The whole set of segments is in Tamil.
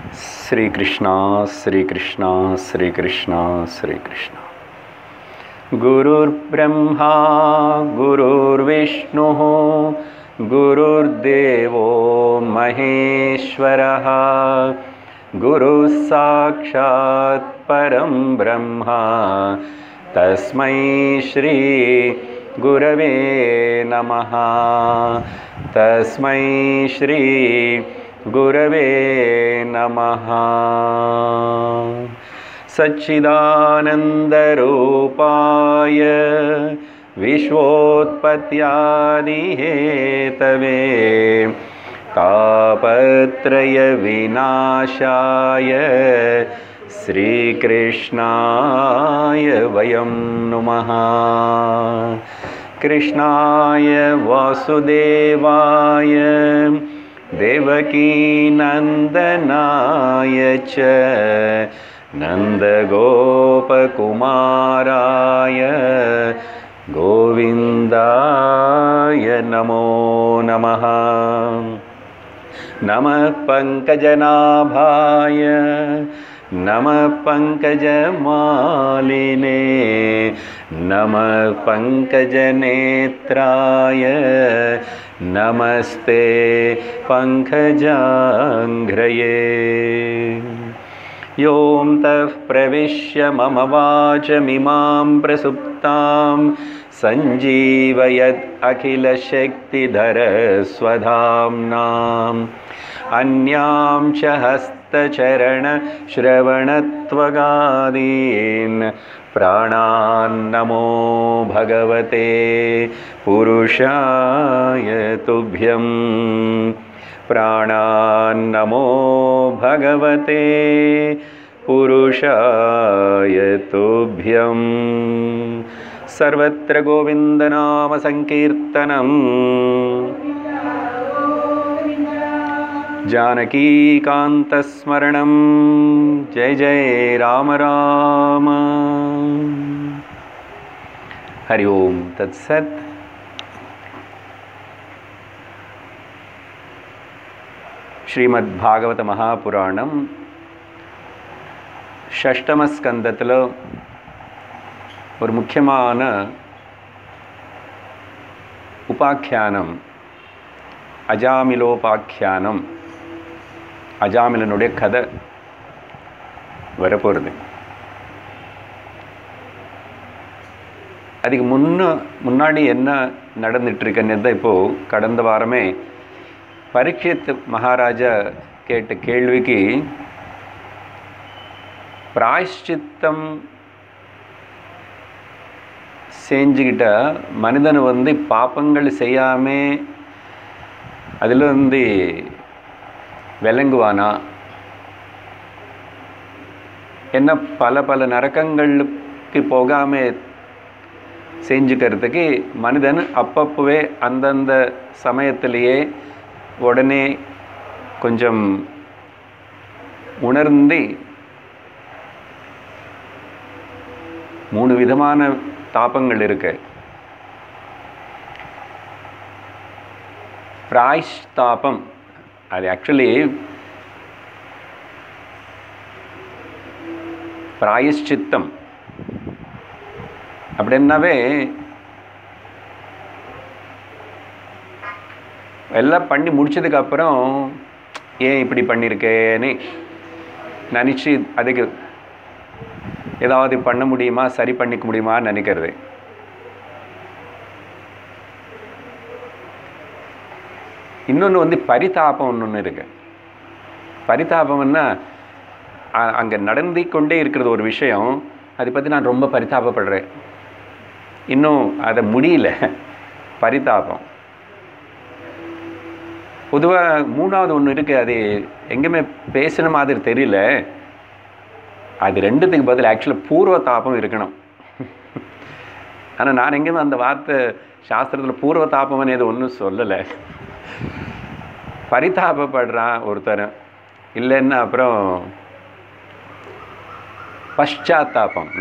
श्रीकृष्णा श्रीकृष्णा श्रीकृष्णा श्रीकृष्णा गुरुर्ब्रह्मा गुरुर्विष्णुः गुरुर्देवो महेश्वरः गुरुः साक्षात् परं ब्रह्मा तस्मै श्री गुरवे नमः तस्मै श्री गुरवे नमः सच्चिदानन्दरूपाय विश्वोत्पत्त्यादिहेतवे तापत्रयविनाशाय श्रीकृष्णाय वयं नुमः कृष्णाय वासुदेवाय देवकीनन्दनाय च नन्दगोपकुमाराय गोविन्दाय नमो नमः नमः पङ्कजनाभाय नमः पङ्कजमालिने नमः पङ्कजनेत्राय नमस्ते पङ्कजाङ्घ्रये योऽं तः प्रविश्य मम वाचमिमां प्रसुप्तां सञ्जीवयत् अखिलशक्तिधरस्वधाम्नाम् अन्यां च हस्तचरणश्रवणत्वगादीन् प्राणान्नमो भगवते पुरुषाय तुभ्यं प्राणान्नमो भगवते पुरुषाय तुभ्यं सर्वत्र गोविन्दनामसङ्कीर्तनम् जानकीकान्तस्मरणं जय जय राम राम हरि ओं तत्सत् ஸ்ரீமத் மகாபுராணம் షష్టమ స్కందతిలో ஒரு முக்கியமான உபாக்கியானம் அஜாமிலோபாக்கியானம் அஜாமிலனுடைய கதை வரப்போகிறது அதுக்கு முன்ன முன்னாடி என்ன நடந்துட்டுருக்குன்னு தான் இப்போது கடந்த வாரமே பரீட்சித் மகாராஜா கேட்ட கேள்விக்கு பிராயஷ்சித்தம் செஞ்சுக்கிட்ட மனிதன் வந்து பாப்பங்கள் செய்யாமல் அதில் வந்து விளங்குவானா என்ன பல பல நரக்கங்களுக்கு போகாமல் செஞ்சுக்கிறதுக்கு மனிதன் அப்பப்போவே அந்தந்த சமயத்திலேயே உடனே கொஞ்சம் உணர்ந்து மூணு விதமான தாபங்கள் இருக்கு பிராய்ஷ் தாபம் அது ஆக்சுவலி பிராயஷ்சித்தம் அப்படின்னாவே எல்லாம் பண்ணி முடிச்சதுக்கப்புறம் ஏன் இப்படி பண்ணியிருக்கேன்னு நினச்சி அதுக்கு ஏதாவது பண்ண முடியுமா சரி பண்ணிக்க முடியுமான்னு நினைக்கிறது இன்னொன்று வந்து பரிதாபம் ஒன்று இருக்கு பரிதாபம்னா அங்கே நடந்து கொண்டே இருக்கிறது ஒரு விஷயம் அதை பற்றி நான் ரொம்ப பரிதாபப்படுறேன் இன்னும் அதை முடியல பரிதாபம் பொதுவாக மூணாவது ஒன்று இருக்குது அது எங்கேயுமே பேசின மாதிரி தெரியல அது ரெண்டுத்துக்கு பதில் ஆக்சுவலாக பூர்வ தாபம் இருக்கணும் ஆனால் நான் எங்கேயுமே அந்த வார்த்தை சாஸ்திரத்தில் பூர்வ தாபம்னு எது ஒன்றும் சொல்லலை பரிதாபப்படுறான் ஒருத்தர் இல்லைன்னா அப்புறம் பశ్చాత్తాపం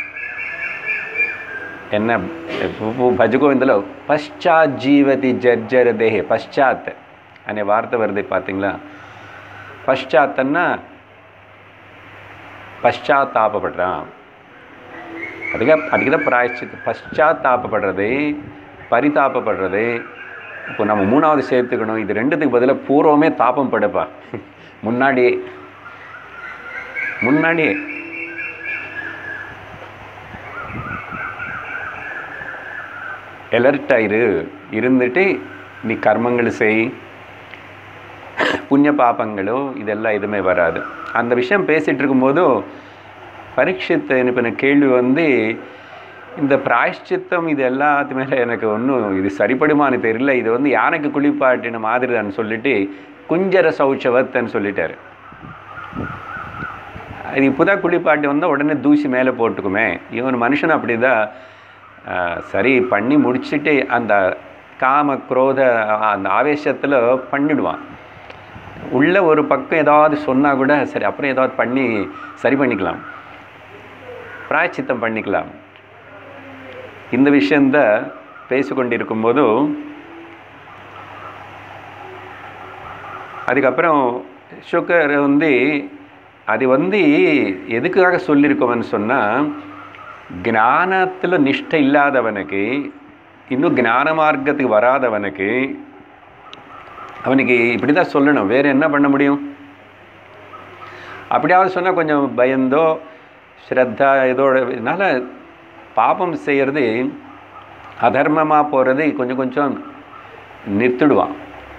என்ன భజగో ఇందులో పశ్చాజ్జీవతి జర్జర దేహే పశ్చాత్ అనే వార్త వరది పాతీங்களா పశ్చాత్తన్నా பశ్చాத்தாபப்படுறான் அதுக்கு அதுக்கு தான் பிராயச்சித்து பశ్చాத்தாபப்படுறது பரிதாபப்படுறது இப்போ நம்ம மூணாவது சேர்த்துக்கணும் இது ரெண்டுத்துக்கு பதிலாக பூர்வமே தாபம் படுப்பா முன்னாடியே முன்னாடியே எலர்ட் ஆயிரு இருந்துட்டு நீ கர்மங்கள் செய் புண்ணிய பாபங்களோ இதெல்லாம் எதுவுமே வராது அந்த விஷயம் பேசிகிட்டு இருக்கும்போது பரீட்சித் அனுப்பின கேள்வி வந்து இந்த பிராயஷ்சித்தம் இது எல்லாத்து மேலே எனக்கு ஒன்றும் இது சரிப்படுமான்னு தெரியல இது வந்து யானைக்கு குளிப்பாட்டின மாதிரி தான் சொல்லிட்டு குஞ்சர சௌச்சவத்தன்னு சொல்லிட்டாரு இது இப்போதான் குளிப்பாட்டி வந்தால் உடனே தூசி மேலே போட்டுக்குமே இவன் மனுஷன் அப்படி தான் சரி பண்ணி முடிச்சுட்டு அந்த காம குரோத அந்த ஆவேசத்தில் பண்ணிடுவான் உள்ள ஒரு பக்கம் ஏதாவது சொன்னால் கூட சரி அப்புறம் ஏதாவது பண்ணி சரி பண்ணிக்கலாம் பிராயச்சித்தம் பண்ணிக்கலாம் இந்த விஷயந்த பேசிக்கொண்டிருக்கும்போது அதுக்கப்புறம் சுக்கர் வந்து அது வந்து எதுக்காக சொல்லியிருக்கோம்னு சொன்னால் ஞானத்தில் நிஷ்டை இல்லாதவனுக்கு இன்னும் ஞான மார்க்கத்துக்கு வராதவனுக்கு அவனுக்கு இப்படி தான் சொல்லணும் வேறு என்ன பண்ண முடியும் அப்படியாவது சொன்னால் கொஞ்சம் பயந்தோ ஸ்ரத்தா இதோட இதனால் பாபம் செய்கிறது அதர்மமாக போகிறது கொஞ்சம் கொஞ்சம் நிறுத்திடுவான்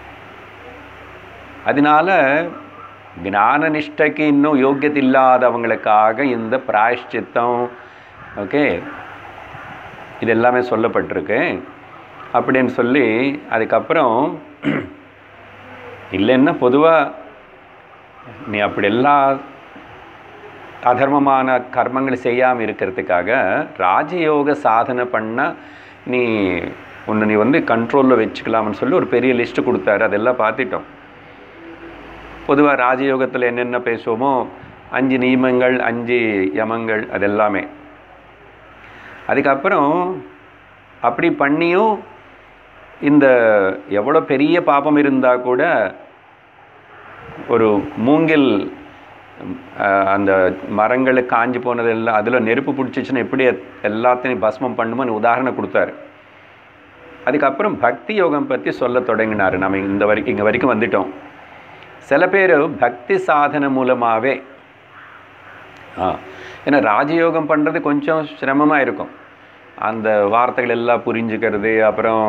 அதனால ஞான நிஷ்டைக்கு இன்னும் யோக்கியத்தை இல்லாதவங்களுக்காக இந்த பிராயஷ்சித்தம் ஓகே இது எல்லாமே சொல்லப்பட்டிருக்கு அப்படின்னு சொல்லி அதுக்கப்புறம் இல்லைன்னா பொதுவாக நீ அப்படி எல்லா அதர்மமான கர்மங்கள் செய்யாமல் இருக்கிறதுக்காக ராஜயோக சாதனை பண்ணால் நீ ஒன்று நீ வந்து கண்ட்ரோலில் வச்சுக்கலாம்னு சொல்லி ஒரு பெரிய லிஸ்ட்டு கொடுத்தாரு அதெல்லாம் பார்த்துட்டோம் பொதுவாக ராஜயோகத்தில் என்னென்ன பேசுவோமோ அஞ்சு நியமங்கள் அஞ்சு யமங்கள் அதெல்லாமே அதுக்கப்புறம் அப்படி பண்ணியும் இந்த எவ்வளோ பெரிய பாபம் இருந்தால் கூட ஒரு மூங்கில் அந்த மரங்கள் காஞ்சி போனதெல்லாம் அதில் நெருப்பு பிடிச்சிச்சுன்னா எப்படி எல்லாத்தையும் பஸ்மம் பண்ணுமோன்னு உதாரணம் கொடுத்தாரு அதுக்கப்புறம் பக்தி யோகம் பற்றி சொல்ல தொடங்கினார் நம்ம இந்த வரைக்கும் இங்கே வரைக்கும் வந்துட்டோம் சில பேர் பக்தி சாதனை மூலமாகவே ஆ ஏன்னா ராஜயோகம் பண்ணுறது கொஞ்சம் சிரமமாக இருக்கும் அந்த வார்த்தைகள் எல்லாம் புரிஞ்சுக்கிறது அப்புறம்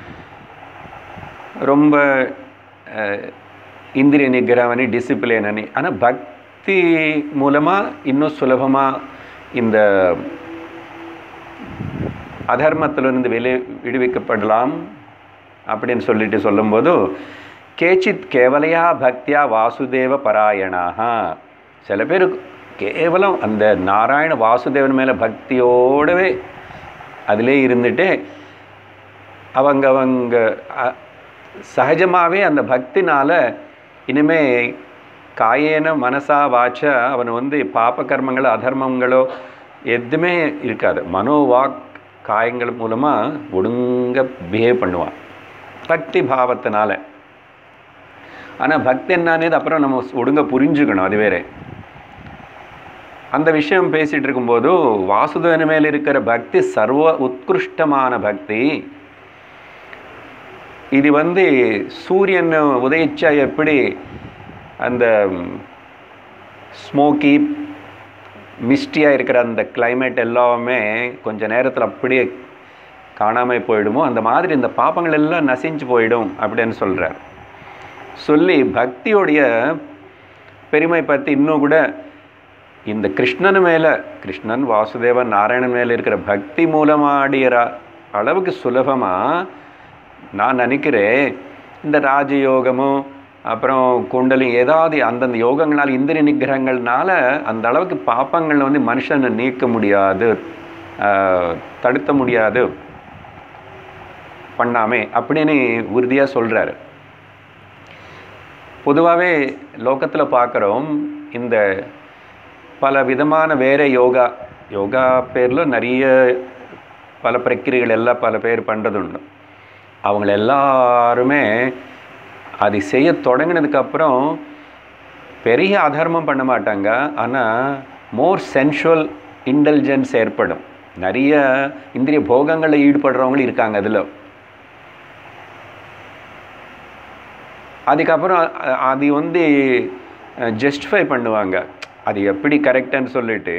ரொம்ப இந்திரிய நிகிரவனி டிசிப்ளின் அணி ஆனால் பக்தி மூலமாக இன்னும் சுலபமாக இந்த அதர்மத்திலிருந்து வெளி விடுவிக்கப்படலாம் அப்படின்னு சொல்லிட்டு சொல்லும்போது கேச்சித் கேவலையா பக்தியா வாசுதேவ பராயணாக சில பேர் கேவலம் அந்த நாராயண வாசுதேவன் மேலே பக்தியோடவே அதிலே இருந்துட்டு அவங்க அவங்க சகஜமாகவே அந்த பக்தினால் இனிமே காயேன மனசா வாச்ச அவன் வந்து பாப கர்மங்களோ அதர்மங்களோ எதுவுமே இருக்காது மனோ வாக் காயங்கள் மூலமாக ஒழுங்க பிஹேவ் பண்ணுவான் பக்தி பாவத்தினால ஆனால் பக்தி என்னன்னது அப்புறம் நம்ம ஒழுங்க புரிஞ்சுக்கணும் அது வேற அந்த விஷயம் பேசிகிட்டு இருக்கும்போது வாசுதேவன் மேல் இருக்கிற பக்தி சர்வ உத்கிருஷ்டமான பக்தி இது வந்து சூரியன் உதயிச்சா எப்படி அந்த ஸ்மோக்கி மிஸ்டியாக இருக்கிற அந்த கிளைமேட் எல்லாமே கொஞ்ச நேரத்தில் அப்படியே காணாமல் போயிடுமோ அந்த மாதிரி இந்த பாப்பங்கள் எல்லாம் நசிஞ்சு போயிடும் அப்படின்னு சொல்கிறார் சொல்லி பக்தியோடைய பெருமை பற்றி இன்னும் கூட இந்த கிருஷ்ணன் மேலே கிருஷ்ணன் வாசுதேவன் நாராயணன் மேலே இருக்கிற பக்தி மூலமாக அடையிற அளவுக்கு சுலபமாக நான் நினைக்கிறேன் இந்த ராஜயோகமும் அப்புறம் குண்டலி ஏதாவது அந்தந்த யோகங்களால் இந்திரிய நிகிரகங்கள்னால அந்த அளவுக்கு பாப்பங்கள் வந்து மனுஷனை நீக்க முடியாது தடுத்த முடியாது பண்ணாமே அப்படின்னு உறுதியாக சொல்கிறாரு பொதுவாகவே லோகத்தில் பார்க்குறோம் இந்த பல விதமான வேறு யோகா யோகா பேரில் நிறைய பல பிரக்கிரிகள் எல்லாம் பல பேர் பண்ணுறது உண்டு அவங்கள எல்லாருமே அது செய்ய தொடங்கினதுக்கப்புறம் பெரிய அதர்மம் பண்ண மாட்டாங்க ஆனால் மோர் சென்ஷுவல் இன்டெலிஜென்ஸ் ஏற்படும் நிறைய இந்திரிய போகங்களில் ஈடுபடுறவங்களும் இருக்காங்க அதில் அதுக்கப்புறம் அ- அது வந்து ஜஸ்டிஃபை பண்ணுவாங்க அது எப்படி கரெக்டுன்னு சொல்லிட்டு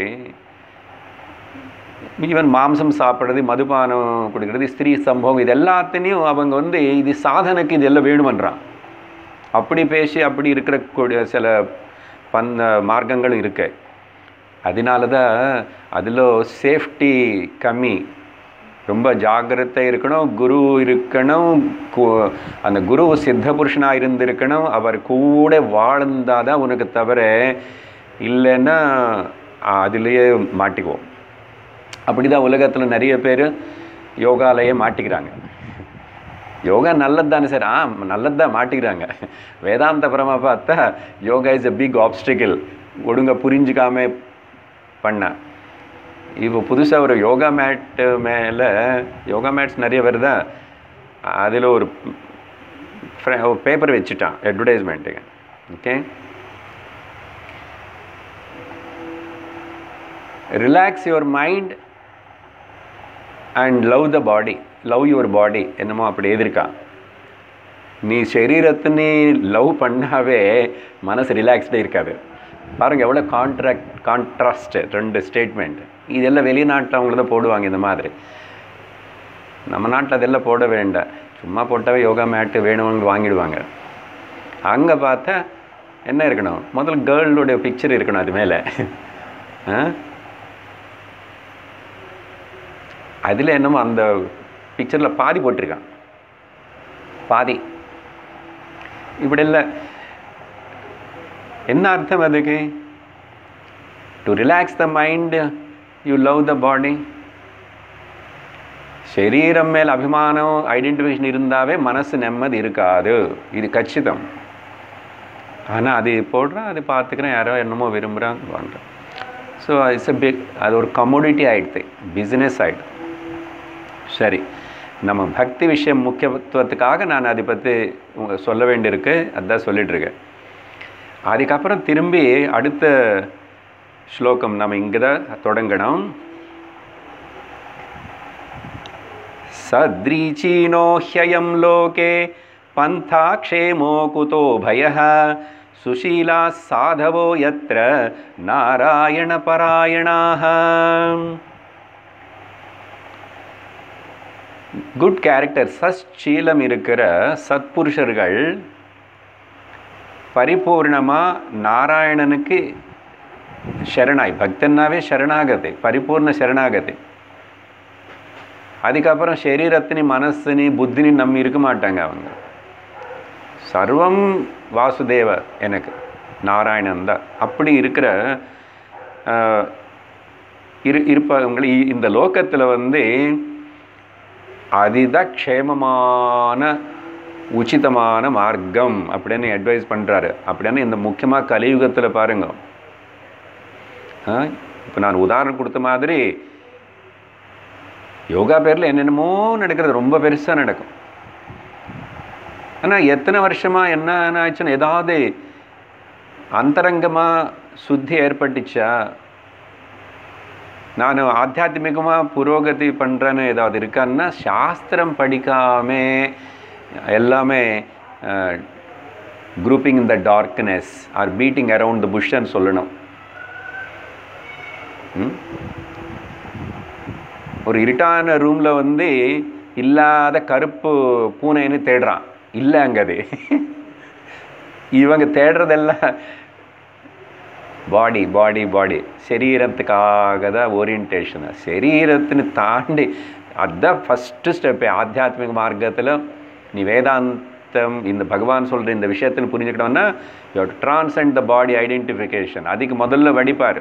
ஈவன் மாம்சம் சாப்பிட்றது மதுபானம் குடிக்கிறது ஸ்திரீ சம்பவம் இது எல்லாத்தையும் அவங்க வந்து இது சாதனைக்கு இது எல்லாம் வேணுமன்றான் அப்படி பேசி அப்படி இருக்கிற கூடிய சில பந்த மார்க்கங்களும் இருக்கு அதனால தான் அதில் சேஃப்டி கம்மி ரொம்ப ஜாக்கிரதை இருக்கணும் குரு இருக்கணும் கு- அந்த குரு சித்த புருஷனாக இருந்திருக்கணும் அவர் கூட வாழ்ந்தாதான் உனக்கு தவிர இல்லைன்னா அதுலேயே மாட்டிக்குவோம் அப்படி தான் உலகத்தில் நிறைய பேர் யோகாலயே மாட்டிக்கிறாங்க யோகா நல்லது தானே சார் ஆ நல்லது தான் மாட்டிக்கிறாங்க வேதாந்தபரமாக பார்த்தா yoga is a big obstacle ஒழுங்கா புரிஞ்சுக்காம பண்ண இப்போ புதுசாக ஒரு யோகா மேட்டு மேலே யோகா மேட்ஸ் நிறைய வருதா அதில் ஒரு பேப்பர் வச்சுட்டான் அட்வர்டைஸ்மெண்ட்டுக்கு okay relax your mind and love the body love your body என்னமோ அப்படி எதிர்க்கா நீ சரீரத்தை நீ லவ் பண்ணாவே மனசு ரிலாக்ஸ்டாக இருக்காது பாருங்க எவ்வளோ கான்ட்ராக்ட் கான்ட்ராஸ்ட் ரெண்டு ஸ்டேட்மெண்ட் இதெல்லாம் வெளிநாட்டில் அவங்க தான் போடுவாங்க இந்த மாதிரி நம்ம நாட்டில் அதெல்லாம் போட வேண்டாம் சும்மா போட்டாவே யோகா மேட்டு வேணும்னு வாங்கிடுவாங்க அங்கே பார்த்தா என்ன இருக்கணும் முதல்ல கேர்ளுடைய பிக்சர் இருக்கணும் அது மேலே அதில் என்னமோ அந்த பிக்சரில் பாதி போட்டிருக்கான் பாதி இப்படி இல்லை என்ன அர்த்தம் அதுக்கு to relax the mind you love the body శరీరం மேல் அபிமானம் ஐடென்டிஃபிகேஷன் இருந்தாவே மனசு நிம்மதி இருக்காது இது கச்சிதம் ஆனால் அது போடுறேன் அது பார்த்துக்கிறேன் யாரோ என்னமோ விரும்புகிறாங்க பண்ணுறேன் ஸோ இட்ஸ் எ பிக் அது ஒரு கமோடிட்டி ஆகிடுது பிஸ்னஸ் ஆகிடுது சரி நம்ம பக்தி விஷயம் முக்கியத்துவத்துக்காக நான் அதை பற்றி உங்க சொல்ல வேண்டியிருக்கு அதான் சொல்லிட்டு இருக்கேன் அதுக்கப்புறம் திரும்பி அடுத்த ஸ்லோகம் நம்ம இங்கே தான் தொடங்கணும் सद्रीचीनो ह्ययं लोके पन्था क्षेमो कुतो भयः सुशीलाः साधवो यत्र नारायणपरायणाः குட் கேரக்டர் சச்சீலம் இருக்கிற சத்புருஷர்கள் பரிபூர்ணமாக நாராயணனுக்கு ಶರಣಾಯಿ ಭಕ್ತನ್ನಾವೇ ಶರಣಾಗತೆ ಪರಿಪೂರ್ಣ ಶರಣಾಗತೆ அதுக்கப்புறம் சரீரத்தினி மனசினி புத்தினி நம்பி இருக்க மாட்டாங்க அவங்க சர்வம் வாசுதேவ எனக்கு நாராயணன் தான் அப்படி இருக்கிற ஆஹ், இரு இருப்பவங்க இ- இந்த லோகத்தில் வந்து அதிதான் க்ஷேமமான உச்சிதமான மார்க்கம் அப்படின்னு அட்வைஸ் பண்ணுறாரு அப்படின்னு இந்த முக்கியமாக கலியுகத்தில் பாருங்க இப்போ நான் உதாரணம் கொடுத்த மாதிரி யோகா பேரில் என்னென்னமோ நடக்கிறது ரொம்ப பெருசாக நடக்கும் ஆனால் எத்தனை வருஷமாக என்ன ஆச்சுன்னு ஏதாவது அந்தரங்கமாக சுத்தி ஏற்பட்டுச்சா நான் ஆத்தியாத்மிகமாக புரோகதி பண்ணுறேன்னு ஏதாவது இருக்கான்னா சாஸ்திரம் படிக்காம எல்லாமே groping in the darkness are beating around the புஷ்ன்னு சொல்லணும் ம்? ஒரு இருட்டான ரூமில் வந்து இல்லாத கருப்பு பூனைன்னு தேடுறான் இல்லை அங்கே அது இவங்க தேடுறதெல்லாம் பாடி பாடி பாடி சரீரத்துக்காக தான் ஓரியன்டேஷன் சரீரத்தின்னு தாண்டி அதுதான் ஃபஸ்ட்டு ஸ்டெப்பு ஆத்தியாத்மிக மார்க்கத்தில் நீ வேதாந்தம் இந்த பகவான் சொல்கிற இந்த விஷயத்தில் புரிஞ்சுக்கிட்டோம்னா யூ ட்ரான்சென்ட் த பாடி ஐடென்டிஃபிகேஷன் அதுக்கு முதல்ல வடிப்பார்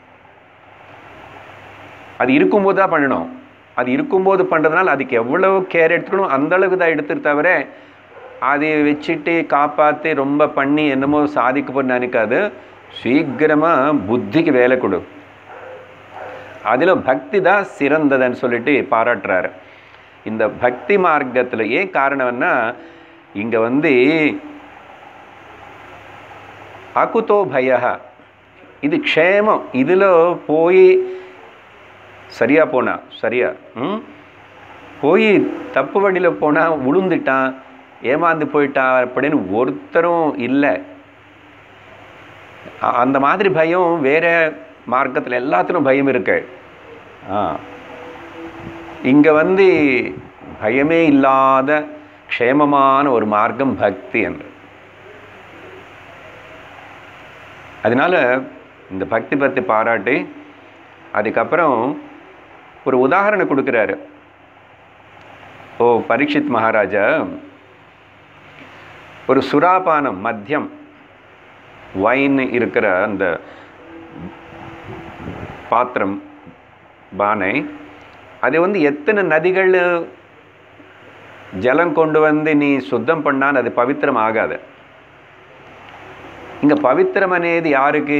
அது இருக்கும்போது தான் பண்ணணும் அது இருக்கும்போது பண்ணுறதுனால அதுக்கு எவ்வளவு கேர் எடுத்துக்கணும் அந்த அளவுக்கு தான் எடுத்துட்டு தவிர அதை வச்சுட்டு காப்பாற்றி ரொம்ப பண்ணி என்னமோ சாதிக்க போய் நினைக்காது சீக்கிரமாக புத்திக்கு வேலை கொடு அதில் பக்தி தான் சிறந்ததுன்னு சொல்லிட்டு பாராட்டுறாரு இந்த பக்தி மார்க்கத்தில் ஏன் காரணம்னா இங்கே வந்து அகுதோ பய இது க்ஷேமம் இதில் போய் சரியா போனா சரியா ம் போய் தப்பு வழியில் போனால் விழுந்துட்டான் ஏமாந்து போயிட்டான் அப்படின்னு ஒருத்தரும் இல்லை அ- அந்த மாதிரி பயம் வேற மார்க்கத்தில் எல்லாத்திலும் பயம் இருக்கு ஆ இங்கே வந்து பயமே இல்லாத க்ஷேமமான ஒரு மார்க்கம் பக்தி என்று அதனால இந்த பக்தி பற்றி பாராட்டி அதுக்கப்புறம் ஒரு உதாரணம் கொடுக்குறாரு ஓ பரீட்சித் மகாராஜா ஒரு சுறாபானம் மத்தியம் வைன் இருக்கிற அந்த பாத்திரம் பானை அது வந்து எத்தனை நதிகள் ஜலம் கொண்டு வந்து நீ சுத்தம் பண்ணால் அது பவித்திரம் ஆகாது இங்க பவித்திரம் అనేది யாருக்கு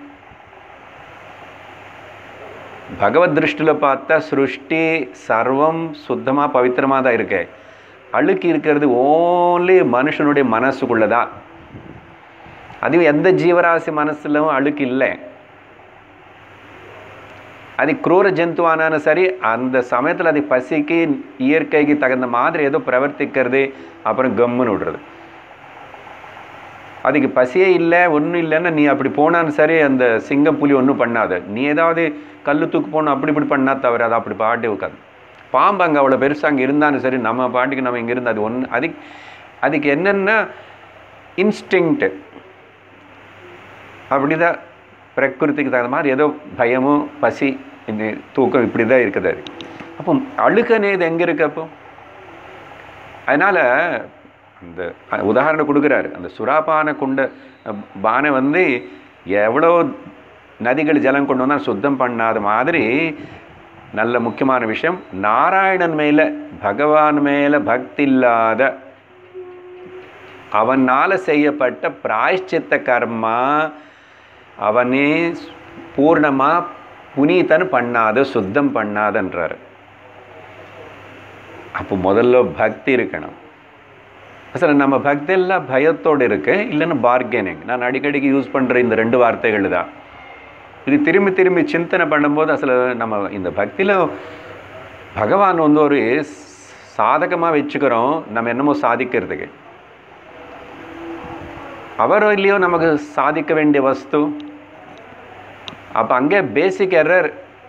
பகவத் திருஷ்டியில் பார்த்தா சிருஷ்டி சர்வம் சுத்தமாக பவித்திரமாக தான் இருக்கு அழுக்கு இருக்கிறது ஓன்லி மனுஷனுடைய மனசுக்குள்ளதான் அதுவும் எந்த ஜீவராசி மனசுலும் அழுக்கு இல்லை அது క్రూర ஜந்துவானாலும் சரி அந்த சமயத்தில் அது பசிக்கு இயற்கைக்கு தகுந்த மாதிரி ஏதோ பிரவர்த்திக்கிறது அப்புறம் கம்முன்னு விடுறது அதுக்கு பசியே இல்லை ஒன்றும் இல்லைன்னா நீ அப்படி போனாலும் சரி அந்த சிங்கம் புலி ஒன்றும் பண்ணாது நீ ஏதாவது கல் தூக்கு போகணும் அப்படி இப்படி பண்ணா தவிர அது அப்படி பாட்டி உட்காது பாம்பு அங்கே அவ்வளோ பெருசாக அங்கே இருந்தாலும் சரி நம்ம பாட்டுக்கு நம்ம இங்கே இருந்து அது ஒன்று அதுக்கு அதுக்கு என்னென்னா இன்ஸ்டிங்க்ட் அப்படிதான் பிரகிருதிக்கு தகுந்த மாதிரி ஏதோ பயமும் பசி இந்த தூக்கம் இப்படி தான் இருக்குது அது அப்போ அழுக்கனேது எங்கே இருக்கு அப்போ அதனால் அந்த அஹ், உதாரணம் கொடுக்குறாரு அந்த சுறாபான குண்ட அஹ், பானை வந்து எவ்வளோ நதிகள் ஜலம் கொண்டு வந்தால் சுத்தம் பண்ணாத மாதிரி நல்ல முக்கியமான விஷயம் நாராயணன் மேலே பகவான் மேலே பக்தி இல்லாத அவனால் செய்யப்பட்ட பிராயஷ்சித்த கர்மா அவனே பூர்ணமாக புனீதன் பண்ணாத சுத்தம் பண்ணாதன்றார் அப்போ முதல்ல பக்தி இருக்கணும் சார் நம்ம பக்தி எல்லாம் பயத்தோடு இருக்கு இல்லைன்னா பார்கெனிங் நான் அடிக்கடிக்கு யூஸ் பண்ணுற இந்த ரெண்டு வார்த்தைகள் தான் இது திரும்பி திரும்பி சிந்தனை பண்ணும்போது அசలు நம்ம இந்த பக்தியில் பகவான் வந்து ஒரு சாதகமாக வச்சுக்கிறோம் நம்ம என்னமோ சாதிக்கிறதுக்கு அவரோ இல்லையோ நமக்கு சாதிக்க வேண்டிய வஸ்து அப்போ அங்கே பேசிக் எரர்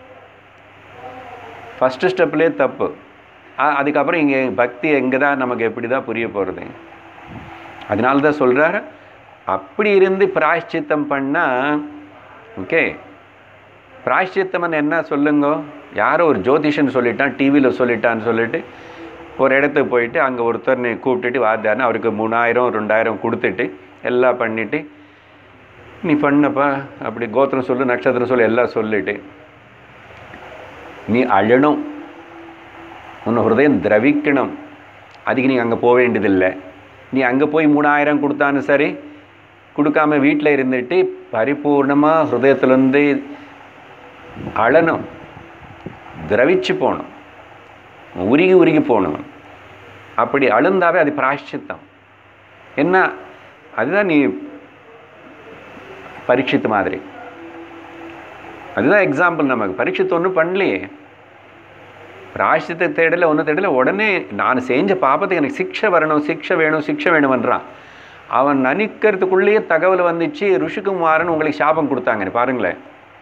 ஃபஸ்ட்டு ஸ்டெப்லேயே தப்பு அ- அதுக்கப்புறம் இங்கே பக்தி எங்கே தான் நமக்கு எப்படி தான் புரிய போகிறது அதனால தான் சொல்கிறார் அப்படி இருந்து பிராயஷ்சித்தம் பண்ணால் ஓகே பிராயஷ்சித்தம்னு என்ன சொல்லுங்க யாரோ ஒரு ஜோதிஷன் சொல்லிட்டான் டிவியில் சொல்லிட்டான்னு சொல்லிட்டு ஒரு இடத்துக்கு போயிட்டு அங்கே ஒருத்தர் கூப்பிட்டுட்டு வாத்தியார்னு அவருக்கு மூணாயிரம் ரெண்டாயிரம் கொடுத்துட்டு எல்லாம் பண்ணிட்டு நீ பண்ணப்பா அப்படி கோத்திரம் சொல்லு நட்சத்திரம் சொல்லு எல்லாம் சொல்லிட்டு நீ அழணும் உன் ஹிருதயம் திரவிக்கணும் அதுக்கு நீ அங்கே போக வேண்டியதில்லை நீ அங்கே போய் மூணாயிரம் கொடுத்தாலும் சரி கொடுக்காம வீட்டில் இருந்துட்டு பரிபூர்ணமாக ஹிருதயத்துலேருந்து அழணும் திரவிச்சு போகணும் உருகி உருகி போகணும் அப்படி அழுந்தாவே அது பிராயஷ்சித்தம் என்ன அதுதான் நீ பரீட்சித்து மாதிரி அதுதான் எக்ஸாம்பிள் நமக்கு பரீட்சித்து ஒன்றும் பண்ணலையே பிராயஷ்சித்தை தேடல ஒன்றும் தேடல உடனே நான் செஞ்ச பாப்பத்துக்கு எனக்கு சிக்ஷை வரணும் சிக்ஷை வேணும் சிக்ஷை வேணும்ன்றான் அவன் நினைக்கிறதுக்குள்ளேயே தகவல் வந்துச்சு ருஷிகுமாரன் உங்களுக்கு சாபம் கொடுத்தாங்க பாருங்களேன்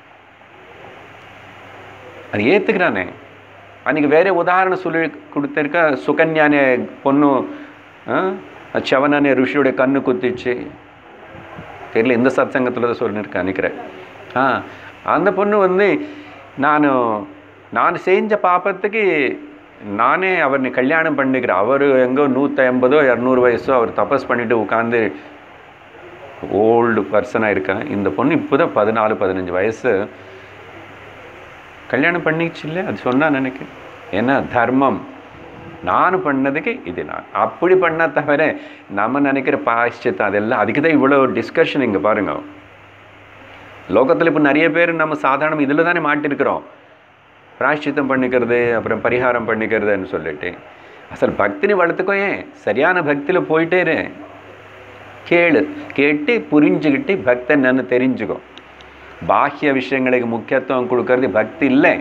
அது ஏற்றுக்கிறானே அன்றைக்கி வேற உதாரணம் சொல்லி கொடுத்துருக்க சுகன்யானே பொண்ணு ஆ, சவனனே ருஷியோட கண்ணு குத்திச்சு தெரியல இந்த சத்சங்கத்தில் தான் சொல்லியிருக்கேன் நினைக்கிறேன் ஆ அந்த பொண்ணு வந்து நான் நான் செஞ்ச பாப்பத்துக்கு நானே அவரை கல்யாணம் பண்ணிக்கிறேன் அவர் எங்கோ நூற்றி ஐம்பதோ இரநூறு வயசோ அவர் தபஸ் பண்ணிட்டு உட்காந்து ஓல்டு பர்சனாக இருக்கான் இந்த பொண்ணு இப்போ தான் பதினாலு பதினஞ்சு வயசு கல்யாணம் பண்ணிச்சு இல்லை அது சொன்னா எனக்கு ஏன்னா தர்மம் நான் பண்ணதுக்கு இது நான் அப்படி பண்ண தவிர நம்ம நினைக்கிற பாஷ்யத்தம் அதெல்லாம் அதுக்கு தான் இவ்வளோ டிஸ்கஷன் இங்கே பாருங்க லோகத்தில் இப்போ நிறைய பேர் நம்ம சாதாரண இதில் தானே மாட்டிருக்கிறோம் பிராயஷ்சித்தம் பண்ணிக்கிறது அப்புறம் பரிகாரம் பண்ணிக்கிறதுன்னு சொல்லிட்டு அசல் பக்தினி வளர்த்துக்கோ ஏன் சரியான பக்தியில் போயிட்டே இரு கேளு கேட்டு புரிஞ்சுக்கிட்டு பக்தன் என்னன்னு தெரிஞ்சுக்கோ பாஹ்ய விஷயங்களுக்கு முக்கியத்துவம் கொடுக்கறது பக்தி இல்லை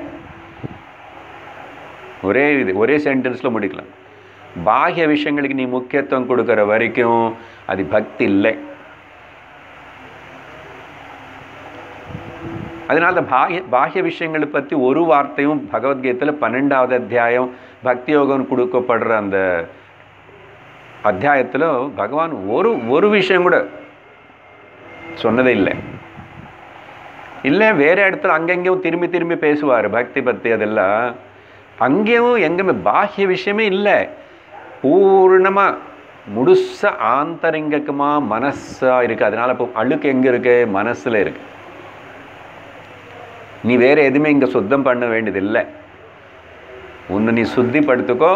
ஒரே இது ஒரே சென்டென்ஸில் முடிக்கலாம் பாஹ்ய விஷயங்களுக்கு நீ முக்கியத்துவம் கொடுக்குற வரைக்கும் அது பக்தி இல்லை அதனால தான் பாஹ்ய பாஹ்ய விஷயங்களை பற்றி ஒரு வார்த்தையும் பகவத்கீதையில் பன்னெண்டாவது அத்தியாயம் பக்தி யோகம் கொடுக்கப்படுற அந்த அத்தியாயத்தில் பகவான் ஒரு ஒரு விஷயம் கூட சொன்னதே இல்லை இல்லை வேற இடத்துல அங்கங்கேயும் திரும்பி திரும்பி பேசுவார் பக்தி பற்றி அதெல்லாம் அங்கேயும் எங்கேயுமே பாஹ்ய விஷயமே இல்லை பூர்ணமாக முழுச ஆந்தரிங்கமாக மனசாக இருக்குது அதனால இப்போ அழுக்கு எங்கே இருக்கு மனசில் இருக்கு நீ வேற எதுவுமே இங்கே சுத்தம் பண்ண வேண்டியதில்லை உன்னை நீ சுத்திப்படுத்திக்கோ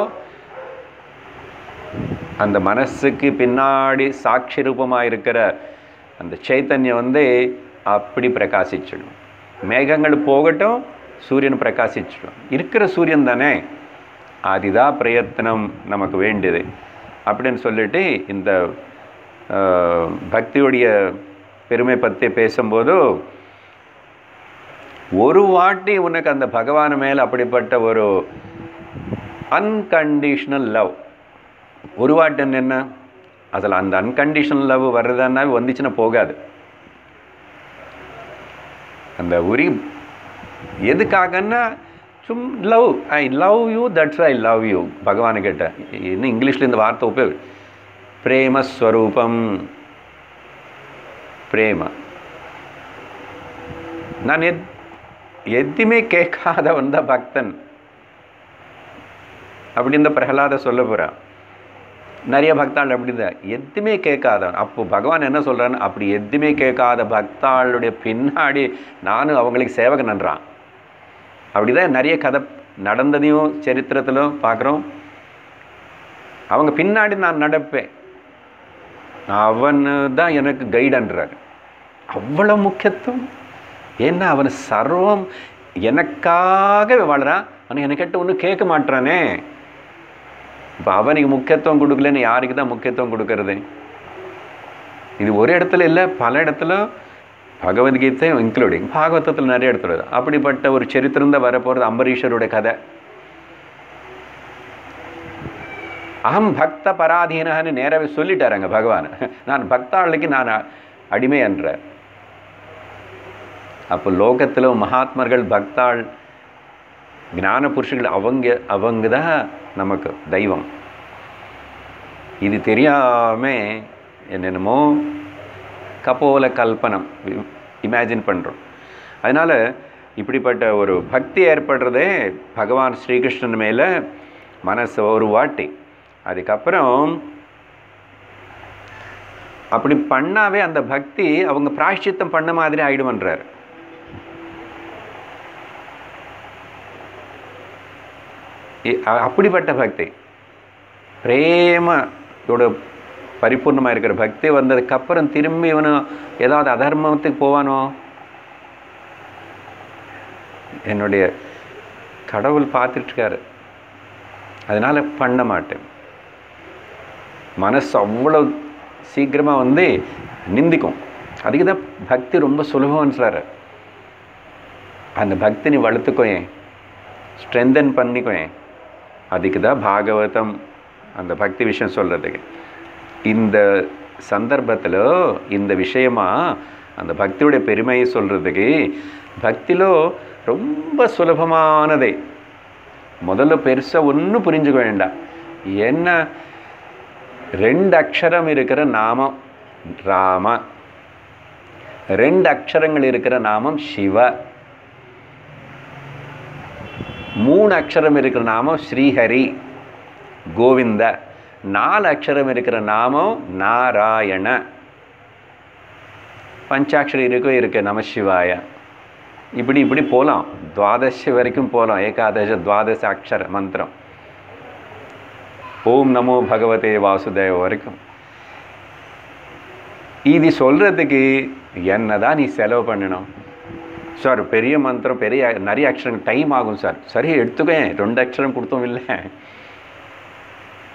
அந்த மனசுக்கு பின்னாடி சாட்சி ரூபமாக இருக்கிற அந்த சைத்தன்யம் வந்து அப்படி பிரகாசிச்சிடும் மேகங்கள் போகட்டும் சூரியன் பிரகாசிச்சிடும் இருக்கிற சூரியன் தானே அதுதான் பிரயத்தனம் நமக்கு வேண்டியது அப்படின்னு சொல்லிட்டு இந்த ஆஹ், பக்தியுடைய பெருமை பற்றி பேசும்போது ஒரு வாட்டி உனக்கு அந்த பகவான் மேலே அப்படிப்பட்ட ஒரு அன்கண்டிஷனல் லவ் ஒரு வாட்டி என்ன அதில் அந்த அன்கண்டிஷனல் லவ் வர்றதுன்னா வந்துச்சுன்னா போகாது அந்த உரி எதுக்காகன்னா சும் love I love you that's I love you பகவான் கிட்ட இன்னும் இங்கிலீஷில் இந்த வார்த்தை உபயோக பிரேமஸ்வரூபம் பிரேம நான் எத் எதுவுமே கேட்காத வந்த பக்தன் அப்படி இந்த பிரகலாத சொல்ல போகிறான் நிறைய பக்தாள் அப்படிதான் எதுவுமே கேட்காதவன் அப்போ பகவான் என்ன சொல்கிறான்னு அப்படி எதுவுமே கேட்காத பக்தாளுடைய பின்னாடி நானும் அவங்களுக்கு சேவகன்ன்றான் அப்படிதான் நிறைய கதை நடந்ததையும் சரித்திரத்திலும் பார்க்குறோம் அவங்க பின்னாடி நான் நடப்பேன் அவன் தான் எனக்கு கைடுன்றார் அவ்வளோ முக்கியத்துவம் ஏன்னா அவன் சர்வம் எனக்காக வாழறான் ஆனால் எனக்கிட்ட ஒன்றும் கேட்க மாட்டானே இப்போ அவனுக்கு முக்கியத்துவம் கொடுக்கலன்னு யாருக்கு தான் முக்கியத்துவம் கொடுக்கறது இது ஒரு இடத்துல இல்லை பல இடத்துல பகவத்கீதை இன்க்ளூடிங் பாகவதத்தில் நிறைய இடத்துல வருது. அப்படிப்பட்ட ஒரு சரித்திரம் தான் வரப்போகிறது அம்பரீஷருடைய கதை அகம் பக்த பராதீனன்னு நேராகவே சொல்லிட்டாருங்க பகவான் நான் பக்தாளுக்கு நான் அடிமை என்ற அப்போ லோகத்தில் மகாத்மர்கள் பக்தாள் ஞான புருஷர்கள் அவங்க அவங்க தான் நமக்கு தெய்வம் இது தெரியாமல் என்னென்னமோ கபோல கல்பனம் இமேஜின் பண்ணுறோம் அதனால் இப்படிப்பட்ட ஒரு பக்தி ஏற்படுறதே பகவான் ஸ்ரீகிருஷ்ணன் மேலே மனசு ஒரு வாட்டி அதுக்கப்புறம் அப்படி பண்ணாவே அந்த பக்தி அவங்க பிராயஷ்சித்தம் பண்ண மாதிரி ஆயிடுமன்றார் இ- அ- அப்படிப்பட்ட பக்தி பிரேமத்தோட பரிபூர்ணமாக இருக்கிற பக்தி வந்ததுக்கப்புறம் திரும்பி இவனு ஏதாவது அதர்மத்துக்கு போவானோ என்னுடைய கடவுள் பார்த்துட்ருக்காரு அதனால் பண்ண மாட்டேன் மனசு அவ்வளோ சீக்கிரமாக வந்து நிந்திக்கும் அதுக்கு தான் பக்தி ரொம்ப சுலபம்னு சொல்கிறார் அந்த பக்தி நீ வளர்த்துக்கோயேன் ஸ்ட்ரென்தன் பண்ணிக்கோயேன் அதுக்கு தான் பாகவதம் அந்த பக்தி விஷயம் சொல்கிறதுக்கு இந்த சந்தர்ப்பத்தில் இந்த விஷயமா அந்த பக்தியுடைய பெருமையை சொல்கிறதுக்கு பக்தியிலோ ரொம்ப சுலபமானதே முதல்ல பெருசாக ஒன்றும் புரிஞ்சுக்க வேண்டாம் என்ன ரெண்டு அக்ஷரம் இருக்கிற நாமம் ராம ரெண்டு அக்ஷரங்கள் இருக்கிற நாமம் சிவ மூணு அக்ஷரம் இருக்கிற நாமம் ஸ்ரீஹரி கோவிந்த நாலு அக்ஷரம் இருக்கிற நாமம் நாராயண பஞ்சாட்சரி இருக்கும் இருக்கு நமசிவாய இப்படி இப்படி போகலாம் துவாதசி வரைக்கும் போகலாம் ஏகாதச துவாதச அக்ஷர மந்திரம் ஓம் நமோ பகவதே வாசுதேவ வரைக்கும் இது சொல்கிறதுக்கு என்னதான் நீ செலவு பண்ணணும் சார் பெரிய மந்திரம் பெரிய நிறைய அக்ஷரம் டைம் ஆகும் சார் சரி எடுத்துக்கேன் ரெண்டு அக்ஷரம் கொடுத்தோம் இல்லை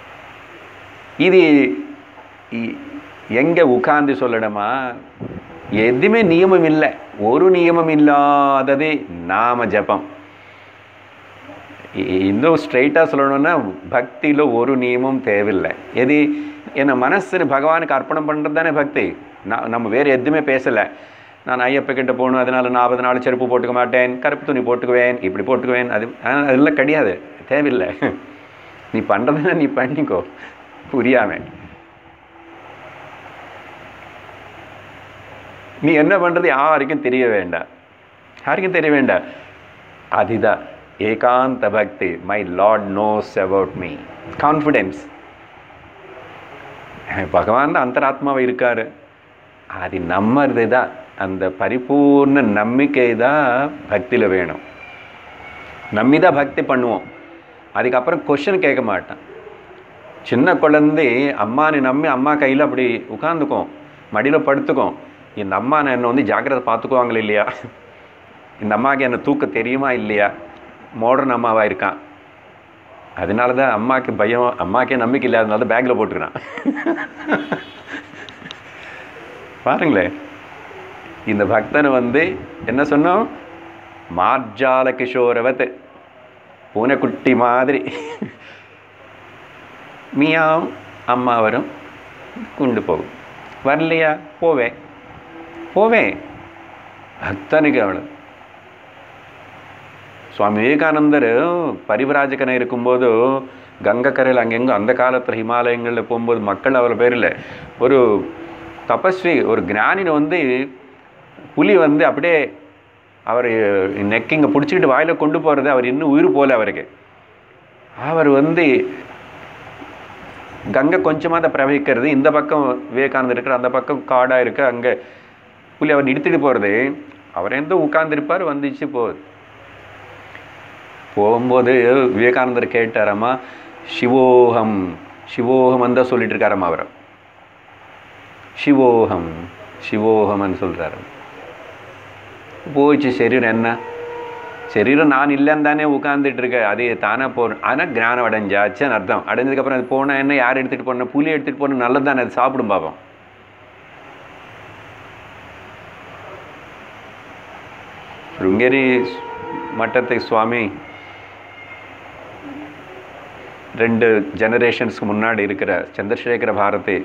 இது இ- எங்கே உட்கார்ந்து சொல்லணுமா எதுவுமே நியமம் இல்லை ஒரு நியமம் இல்லாதது நாம ஜபம் இ- இன்னும் ஸ்ட்ரைட்டாக சொல்லணும்னா பக்தியில் ஒரு நியமம் தேவையில்லை எது என்ன மனசு பகவானுக்கு அர்ப்பணம் பண்ணுறது தானே பக்தி நான் நம்ம வேறு எதுவுமே பேசலை நான் ஐயப்ப கிட்ட போகணும் அதனால நாற்பது நாள் செருப்பு போட்டுக்க மாட்டேன் கருப்பு துணி போட்டுக்குவேன் இப்படி போட்டுக்குவேன் அது ஆனா, அதெல்லாம் கிடையாது தேவையில்லை நீ பண்ணுறதுன்னா நீ பண்ணிக்கோ புரியாம நீ என்ன பண்ணுறது யாருக்கும் தெரிய வேண்டாம் யாருக்கும் தெரிய வேண்டாம் அதுதான் ஏகாந்த பக்தி my lord knows about me confidence பகவான் தான் அந்தராத்மாவை இருக்காரு அது நம்புறது தான் அந்த பரிபூர்ண நம்பிக்கை தான் பக்தியில் வேணும் நம்பி தான் பக்தி பண்ணுவோம் அதுக்கப்புறம் கொஷின் கேட்க மாட்டான் சின்ன குழந்தை அம்மானை நம்பி அம்மா கையில் அப்படி உட்காந்துக்கும் மடியில் படுத்துக்கும் இந்த அம்மா என்னை வந்து ஜாக்கிரதை பார்த்துக்குவாங்களே இல்லையா இந்த அம்மாவுக்கு என்ன தூக்க தெரியுமா இல்லையா மாடர்ன் அம்மாவாக இருக்கான் அதனால தான் அம்மாவுக்கு பயம் அம்மாக்கே நம்பிக்கை இல்லாதனால தான் பேக்கில் போட்டுக்கிறான் பாருங்களேன் இந்த பக்தன் வந்து என்ன சொன்னோம் மார்ஜால கிஷோரவத் பூனைக்குட்டி மாதிரி மியாவும் அம்மா வரும் கொண்டு போகும் வரலையா போவேன் போவேன் பக்தனுக்கு அவளு சுவாமி விவேகானந்தர் பரிவராஜகனை இருக்கும்போது கங்கை கரையில் அங்கெங்கும் அந்த காலத்தில் ஹிமாலயங்களில் போகும்போது மக்கள் அவ்வளோ பேர் இல்லை ஒரு தபஸ்வி ஒரு ஞானினை வந்து புலி வந்து அப்படியே அவர் நெக் இங்கே பிடிச்சிக்கிட்டு வாயில் கொண்டு போகிறது அவர் இன்னும் உயிர் போல அவருக்கு அவர் வந்து கங்கை கொஞ்சமாக தான் பிரவகிக்கிறது இந்த பக்கம் விவேகானந்தர் இருக்கிற அந்த பக்கம் காடாக இருக்கு அங்கே புலி அவர் நிறுத்திட்டு போகிறது அவர் எந்த உட்கார்ந்துருப்பார் வந்துச்சு போகுது போகும்போது விவேகானந்தர் கேட்டாராமா சிவோகம் சிவோகம் தான் சொல்லிட்டு இருக்காராமா அவர் சிவோகம் சிவோகம்னு சொல்கிறாரு போயிடுச்சு சரீரம் என்ன சரீரம் நான் இல்லைன்னு தானே உட்காந்துட்டு இருக்க அது தானே போகணும் ஆனால் ஞானம் அடைஞ்சாச்சுன்னு அர்த்தம் அடைஞ்சதுக்கப்புறம் அது போனால் என்ன யார் எடுத்துகிட்டு போன புலி எடுத்துகிட்டு போன நல்லது தானே அது சாப்பிடும் பாப்போம் ಶೃಂಗೇರಿ மட்டத்தை சுவாமி ரெண்டு ஜெனரேஷன்ஸ்க்கு முன்னாடி இருக்கிற சந்திரசேகர பாரதி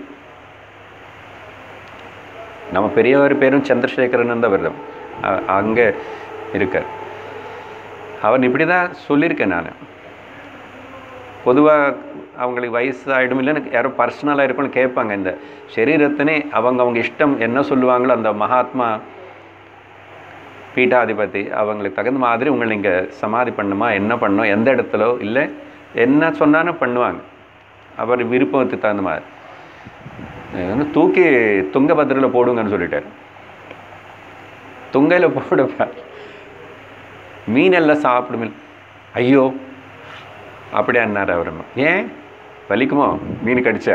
நம்ம பெரியவர் பேரும் சந்திரசேகரன் தான் வருது அ- அங்கே இருக்கார் அவன் இப்படி தான் சொல்லியிருக்கேன் நான் பொதுவாக அவங்களுக்கு வயசு ஆகிடும் இல்லைன்னு யாரோ பர்சனலாக இருக்கும்னு கேட்பாங்க இந்த சரீரத்தினே அவங்க அவங்க இஷ்டம் என்ன சொல்லுவாங்களோ அந்த மகாத்மா பீட்டாதிபதி அவங்களுக்கு தகுந்த மாதிரி உங்களை நீங்கள் சமாதி பண்ணுமா என்ன பண்ணணும் எந்த இடத்துலோ இல்லை என்ன சொன்னாலும் பண்ணுவாங்க அவர் விருப்பத்துக்கு தகுந்த மாதிரி அஹ் வந்து தூக்கி துங்கபத்திரில் போடுங்கன்னு சொல்லிட்டார் துங்கையில் போடுப்பா மீனெல்லாம் சாப்பிடும் ஐயோ அப்படி அண்ணார் அவர் ஏன் வலிக்குமோ மீன் கடிச்சா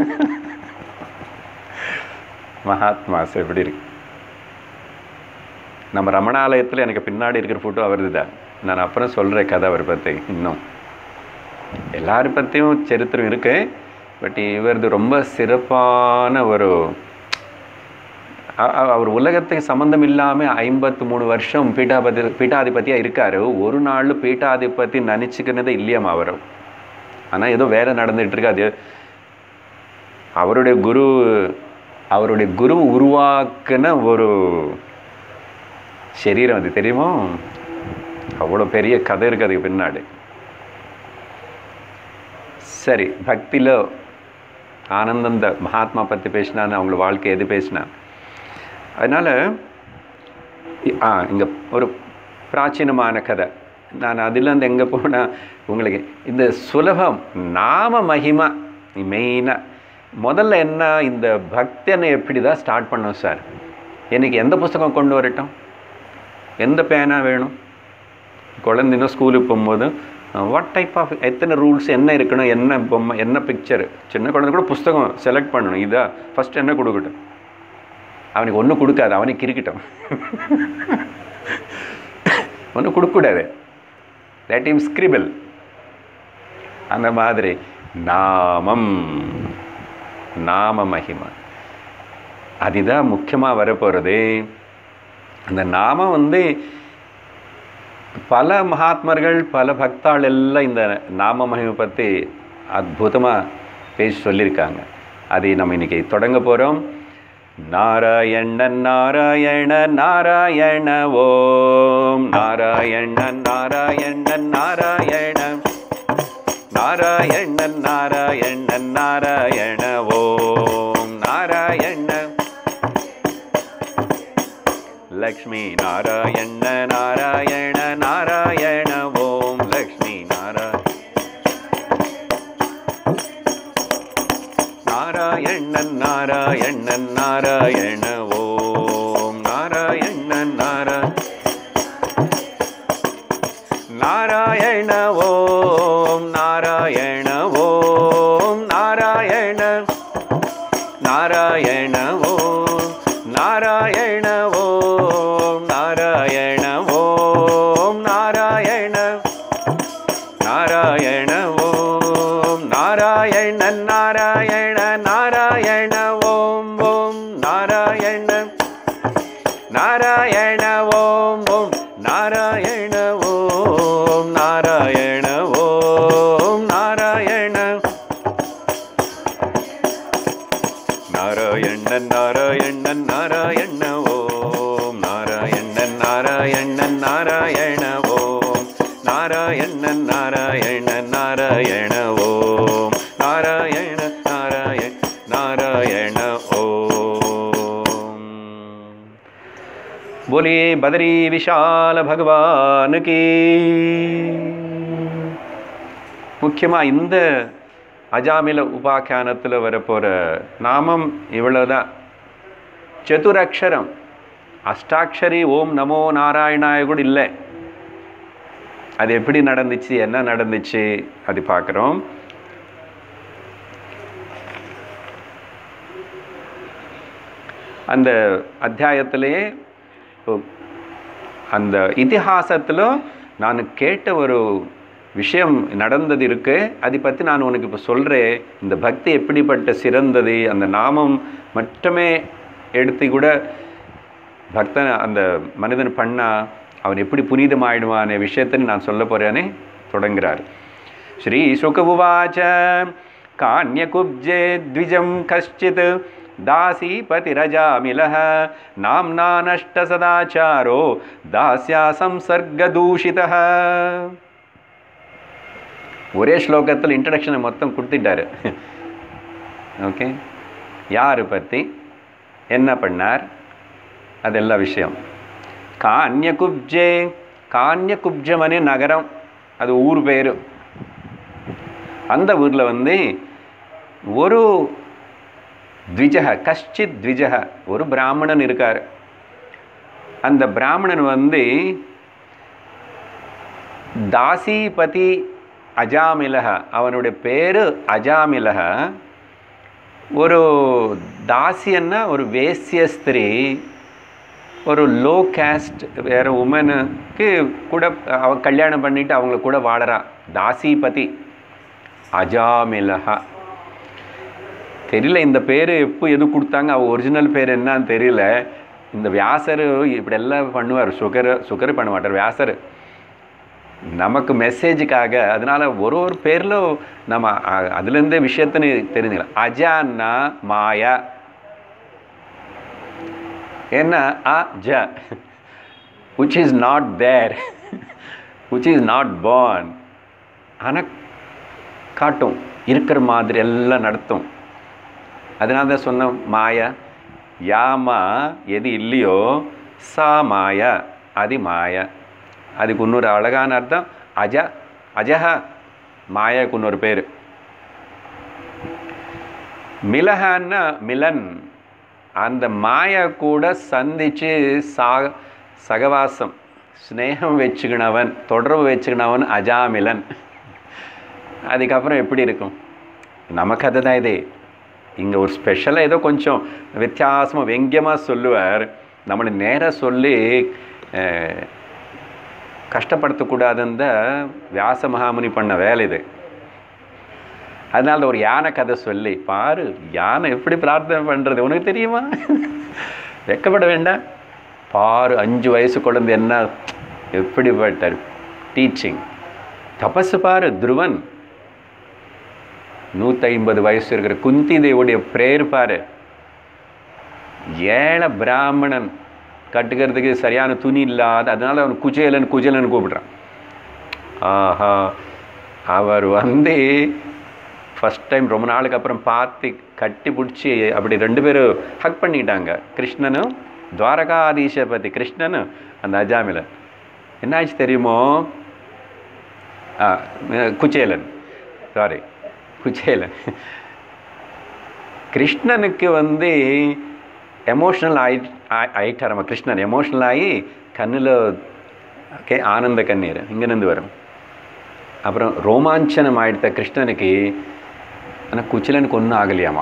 மகாத்மாஸ் எப்படி இருக்கு நம்ம ரமணாலயத்தில் எனக்கு பின்னாடி இருக்கிற ஃபோட்டோ அவரது தான் நான் அப்புறம் சொல்கிறேன் கதை அவரை பற்றி இன்னும் எல்லாரை பற்றியும் சரித்திரம் இருக்கு பட் இவரது ரொம்ப சிறப்பான ஒரு அ- அ- அவர் உலகத்துக்கு சம்மந்தம் இல்லாமல் ஐம்பத்து மூணு வருஷம் பீட்டாபதி பீட்டாதிபதியாக இருக்கார் ஒரு நாள் பீட்டாதிபதி நினச்சிக்கினதே இல்லையாம் அவர் ஆனால் ஏதோ வேலை நடந்துகிட்டு இருக்கு அது அவருடைய குரு அவருடைய குரு உருவாக்குன ஒரு சரீரம் அது தெரியுமோ அவ்வளோ பெரிய கதை இருக்குது அதுக்கு பின்னாடி சரி பக்தியில் ஆனந்தந்த மகாத்மா பற்றி பேசினான்னு அவங்கள வாழ்க்கை எது பேசினா அதனால் ஆ இங்கே ஒரு பிராச்சீனமான கதை நான் அதுலேருந்து எங்கே போனால் உங்களுக்கு இந்த சுலபம் நாம மகிமா மெயினாக முதல்ல என்ன இந்த பக்தனை எப்படி தான் ஸ்டார்ட் பண்ணோம் சார் எனக்கு எந்த புஸ்தகம் கொண்டு வரட்டும் எந்த பேனா வேணும் குழந்தைங்க ஸ்கூலுக்கு போகும்போது வாட் டைப் ஆஃப் எத்தனை ரூல்ஸ் என்ன இருக்கணும் என்ன பொம்மை என்ன பிக்சர் சின்ன குழந்தை கூட புஸ்தகம் செலக்ட் பண்ணணும் இதா ஃபஸ்ட் என்ன கொடுக்கட்டும் அவனுக்கு ஒன்றும் கொடுக்காது அவனுக்கு இருக்கட்டும் ஒன்றும் கொடுக்கக்கூடாது லெட் இம் ஸ்கிரிபிள் அந்த மாதிரி நாமம் நாம மகிமா அதுதான் முக்கியமாக வரப்போகிறது அந்த நாமம் வந்து பல மகாத்மர்கள் பல பக்தாள் எல்லாம் இந்த நாம மகிமை பற்றி அற்புதமாக பேசி சொல்லியிருக்காங்க அதை நம்ம இன்னைக்கு தொடங்க போகிறோம் நாராயண நாராயண நாராயண ஓம் நாராயண நாராயண நாராயண நாராயண நாராயண நாராயண ஓம் நாராயண லக்ஷ்மி நாராயண நாராயண நாராயண ஓம் லக்ஷ்மி நாராயண நாராயணன் நாராயணன் நாராயண ஓம் நாராயணன் நாரா நாராயண ஓம் நாராயண ஓம் நாராயண நாராயண ஓம் நாராயண ஓம் நாராயண ஓம் நாராயண நாராயண ஓம் நாராயண நாராயண நாராயண ஓம் ஓம் நாராயண நாராயண ஓம் ஓம் நாராயண ஓம் நாராயண ஓம் நாராயண நாராயணன் நாராயணன் நாராயண ஓம் நாராயணன் நாராயணன் நாராயண ஓம் நாராயணன் நாராயணன் நாராயண ஓம் நாராயண நாராயண நாராயண ஓம் बोलिए बदरी विशाल भगवान की முக்கியமாக இந்த அஜாமில உபாக்கியானத்தில் வரப்போகிற நாமம் இவ்வளோதான் சதுரக்ஷரம் அஷ்டாட்சரி ஓம் நமோ நாராயணாய கூட இல்லை அது எப்படி நடந்துச்சு என்ன நடந்துச்சு அது பார்க்குறோம் அந்த அத்தியாயத்திலேயே அந்த இதிகாசத்தில் நான் கேட்ட ஒரு விஷயம் நடந்தது இருக்கு அதை பற்றி நான் உனக்கு இப்போ சொல்கிறேன் இந்த பக்தி எப்படிப்பட்ட சிறந்தது அந்த நாமம் மட்டுமே எடுத்து கூட பக்தன் அந்த மனிதன் பண்ணா அவன் எப்படி புனிதமாயிடுவான விஷயத்தை நான் சொல்ல போகிறேனே தொடங்குறார் ஸ்ரீ சுக உவாச்ச கான்யகுப்ஜே த்விஜம் கஷ்டித் दासीपतिरजामिलः नाम्ना नष्टसदाचारो दास्या संसर्गदूषितः ஒரே ஸ்லோகத்தில் இன்ட்ரடக்ஷனை மொத்தம் கொடுத்துட்டாரு ஓகே யார் பற்றி என்ன பண்ணார் அதெல்லாம் விஷயம் கான்யகுப்ஜே கான்யகுப்ஜமனே நகரம் அது ஊர் பேர் அந்த ஊரில் வந்து ஒரு த்விஜக கஷ்டித் த்விஜக ஒரு பிராமணன் இருக்கார் அந்த பிராமணன் வந்து தாசிபதி அஜாமிலக அவனுடைய பேர் அஜாமிலக ஒரு தாசியன்னா ஒரு வேசிய ஸ்திரீ ஒரு லோ கேஸ்ட் வேறு உமனுக்கு கூட அவ கல்யாணம் பண்ணிட்டு அவங்கள கூட வாழறா தாசிபதி அஜாமிலகா தெரியல இந்த பேர் எப்போ எது கொடுத்தாங்க அவ ஒரிஜினல் பேர் என்னன்னு தெரியல இந்த வியாசர் இப்படியெல்லாம் பண்ணுவார் சுகர் சுகர் பண்ண மாட்டார் வியாசர் நமக்கு மெசேஜுக்காக அதனால ஒரு ஒரு பேரில் நம்ம அ- அதுலேருந்தே விஷயத்துன்னு தெரிஞ்சுக்கலாம் அஜான்னா மாயா என்ன அ ஜ which is not there which is not born ஆனால் காட்டும் இருக்கிற மாதிரி எல்லாம் நடத்தும் அதனால தான் சொன்னோம் மாயா யாமா எது இல்லையோ சா மாயா அது மாயா அதுக்கு இன்னொரு அழகான அர்த்தம் அஜ அஜஹ மாயாக்கு இன்னொரு பேர் மிலஹன்னா மிலன் அந்த மாயா கூட சந்திச்சு சா சகவாசம் ஸ்னேகம் வச்சுக்கினவன் தொடர்பு வச்சுக்கினவன் அஜாமிலன் அதுக்கப்புறம் எப்படி இருக்கும் நமக்கு அதுதான் இதே இங்கே ஒரு ஸ்பெஷலாக ஏதோ கொஞ்சம் வித்தியாசமாக வெங்கியமாக சொல்லுவார் நம்மளை நேராக சொல்லி அஹ், கஷ்டப்படுத்தக்கூடாதுன்னு தான் வியாச மகாமுனி பண்ண வேலை இது அதனால ஒரு யானை கதை சொல்லி பாரு யானை எப்படி பிரார்த்தனை பண்ணுறது உனக்கு தெரியுமா வெக்கப்பட வேண்டாம் பாரு அஞ்சு வயசு குழந்தை என்ன எப்படிப்பட்ட டீச்சிங் தபசு பாரு துருவன் நூற்றி ஐம்பது வயசு இருக்கிற குந்தி தேவுடைய பிரேயர் பாரு ஏழை பிராமணன் கட்டுக்கிறதுக்கு சரியான துணி இல்லாத அதனால அவன் குஜேலன் குஜேலன் கூப்பிடுறான் ஆஹா அவர் வந்து ஃபஸ்ட் டைம் ரொம்ப நாளுக்கு அப்புறம் பார்த்து கட்டி பிடிச்சி அப்படி ரெண்டு பேரும் ஹக் பண்ணிட்டாங்க கிருஷ்ணனும் துவாரகாதீசபதி கிருஷ்ணனும் அந்த அஜாமிலன் என்னாச்சு தெரியுமோ ஆ குச்சேலன் சாரி குச்சேலன் கிருஷ்ணனுக்கு வந்து எமோஷ்னல் ஆயி ஆயிட்டார் நம்ம கிருஷ்ணன் எமோஷ்னல் ஆகி கண்ணில் ஓகே ஆனந்த கண்ணீர் இங்கேருந்து வரும் அப்புறம் ரோமாஞ்சனம் ஆயிடுத்த கிருஷ்ணனுக்கு ஆனால் குச்சிலனுக்கு ஒன்றும் ஆகலையாமா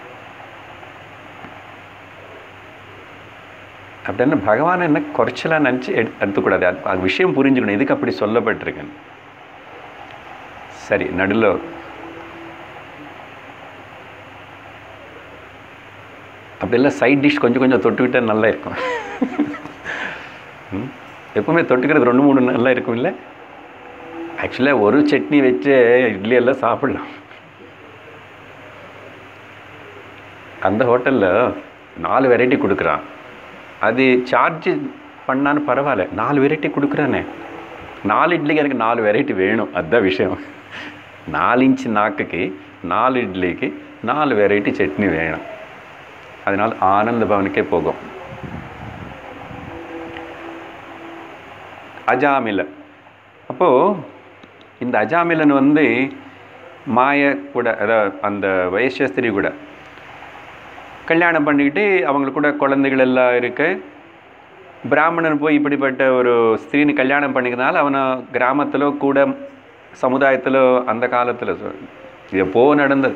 அப்படின்னு பகவான் என்ன குறைச்சலாக நினச்சி எடு எடுத்துக்கூடாது அது அது விஷயம் புரிஞ்சுக்கணும் எதுக்கு அப்படி சொல்லப்பட்டிருக்குன்னு சரி நடுவில் அப்படியெல்லாம் சைட் டிஷ் கொஞ்சம் கொஞ்சம் தொட்டுக்கிட்டால் நல்லா இருக்கும் ம்? எப்பவுமே தொட்டுக்கிறது ரெண்டு மூணு நல்லா இருக்கும் இல்லை ஆக்சுவலாக ஒரு சட்னி வச்சு இட்லி எல்லாம் சாப்பிடலாம் அந்த ஹோட்டலில் நாலு வெரைட்டி கொடுக்குறான் அது சார்ஜ் பண்ணான்னு பரவாயில்ல நாலு வெரைட்டி கொடுக்குறானே நாலு இட்லிக்கு எனக்கு நாலு வெரைட்டி வேணும் அதுதான் விஷயம் நாலு இன்ச்சு நாக்குக்கு நாலு இட்லிக்கு நாலு வெரைட்டி சட்னி வேணும் அதனால் ஆனந்த பவனுக்கே போகும் அஜாமில அப்போது இந்த அஜாமிலன் வந்து மாய கூட அதாவது அந்த வைசியஸ்திரி கூட கல்யாணம் பண்ணிக்கிட்டு அவங்களுக்கு கூட குழந்தைகள் எல்லாம் இருக்கு பிராமணன் போய் இப்படிப்பட்ட ஒரு ஸ்திரீனு கல்யாணம் பண்ணிக்கிறதுனால அவனை கிராமத்தில் கூட சமுதாயத்தில் அந்த காலத்தில் எப்போ நடந்தது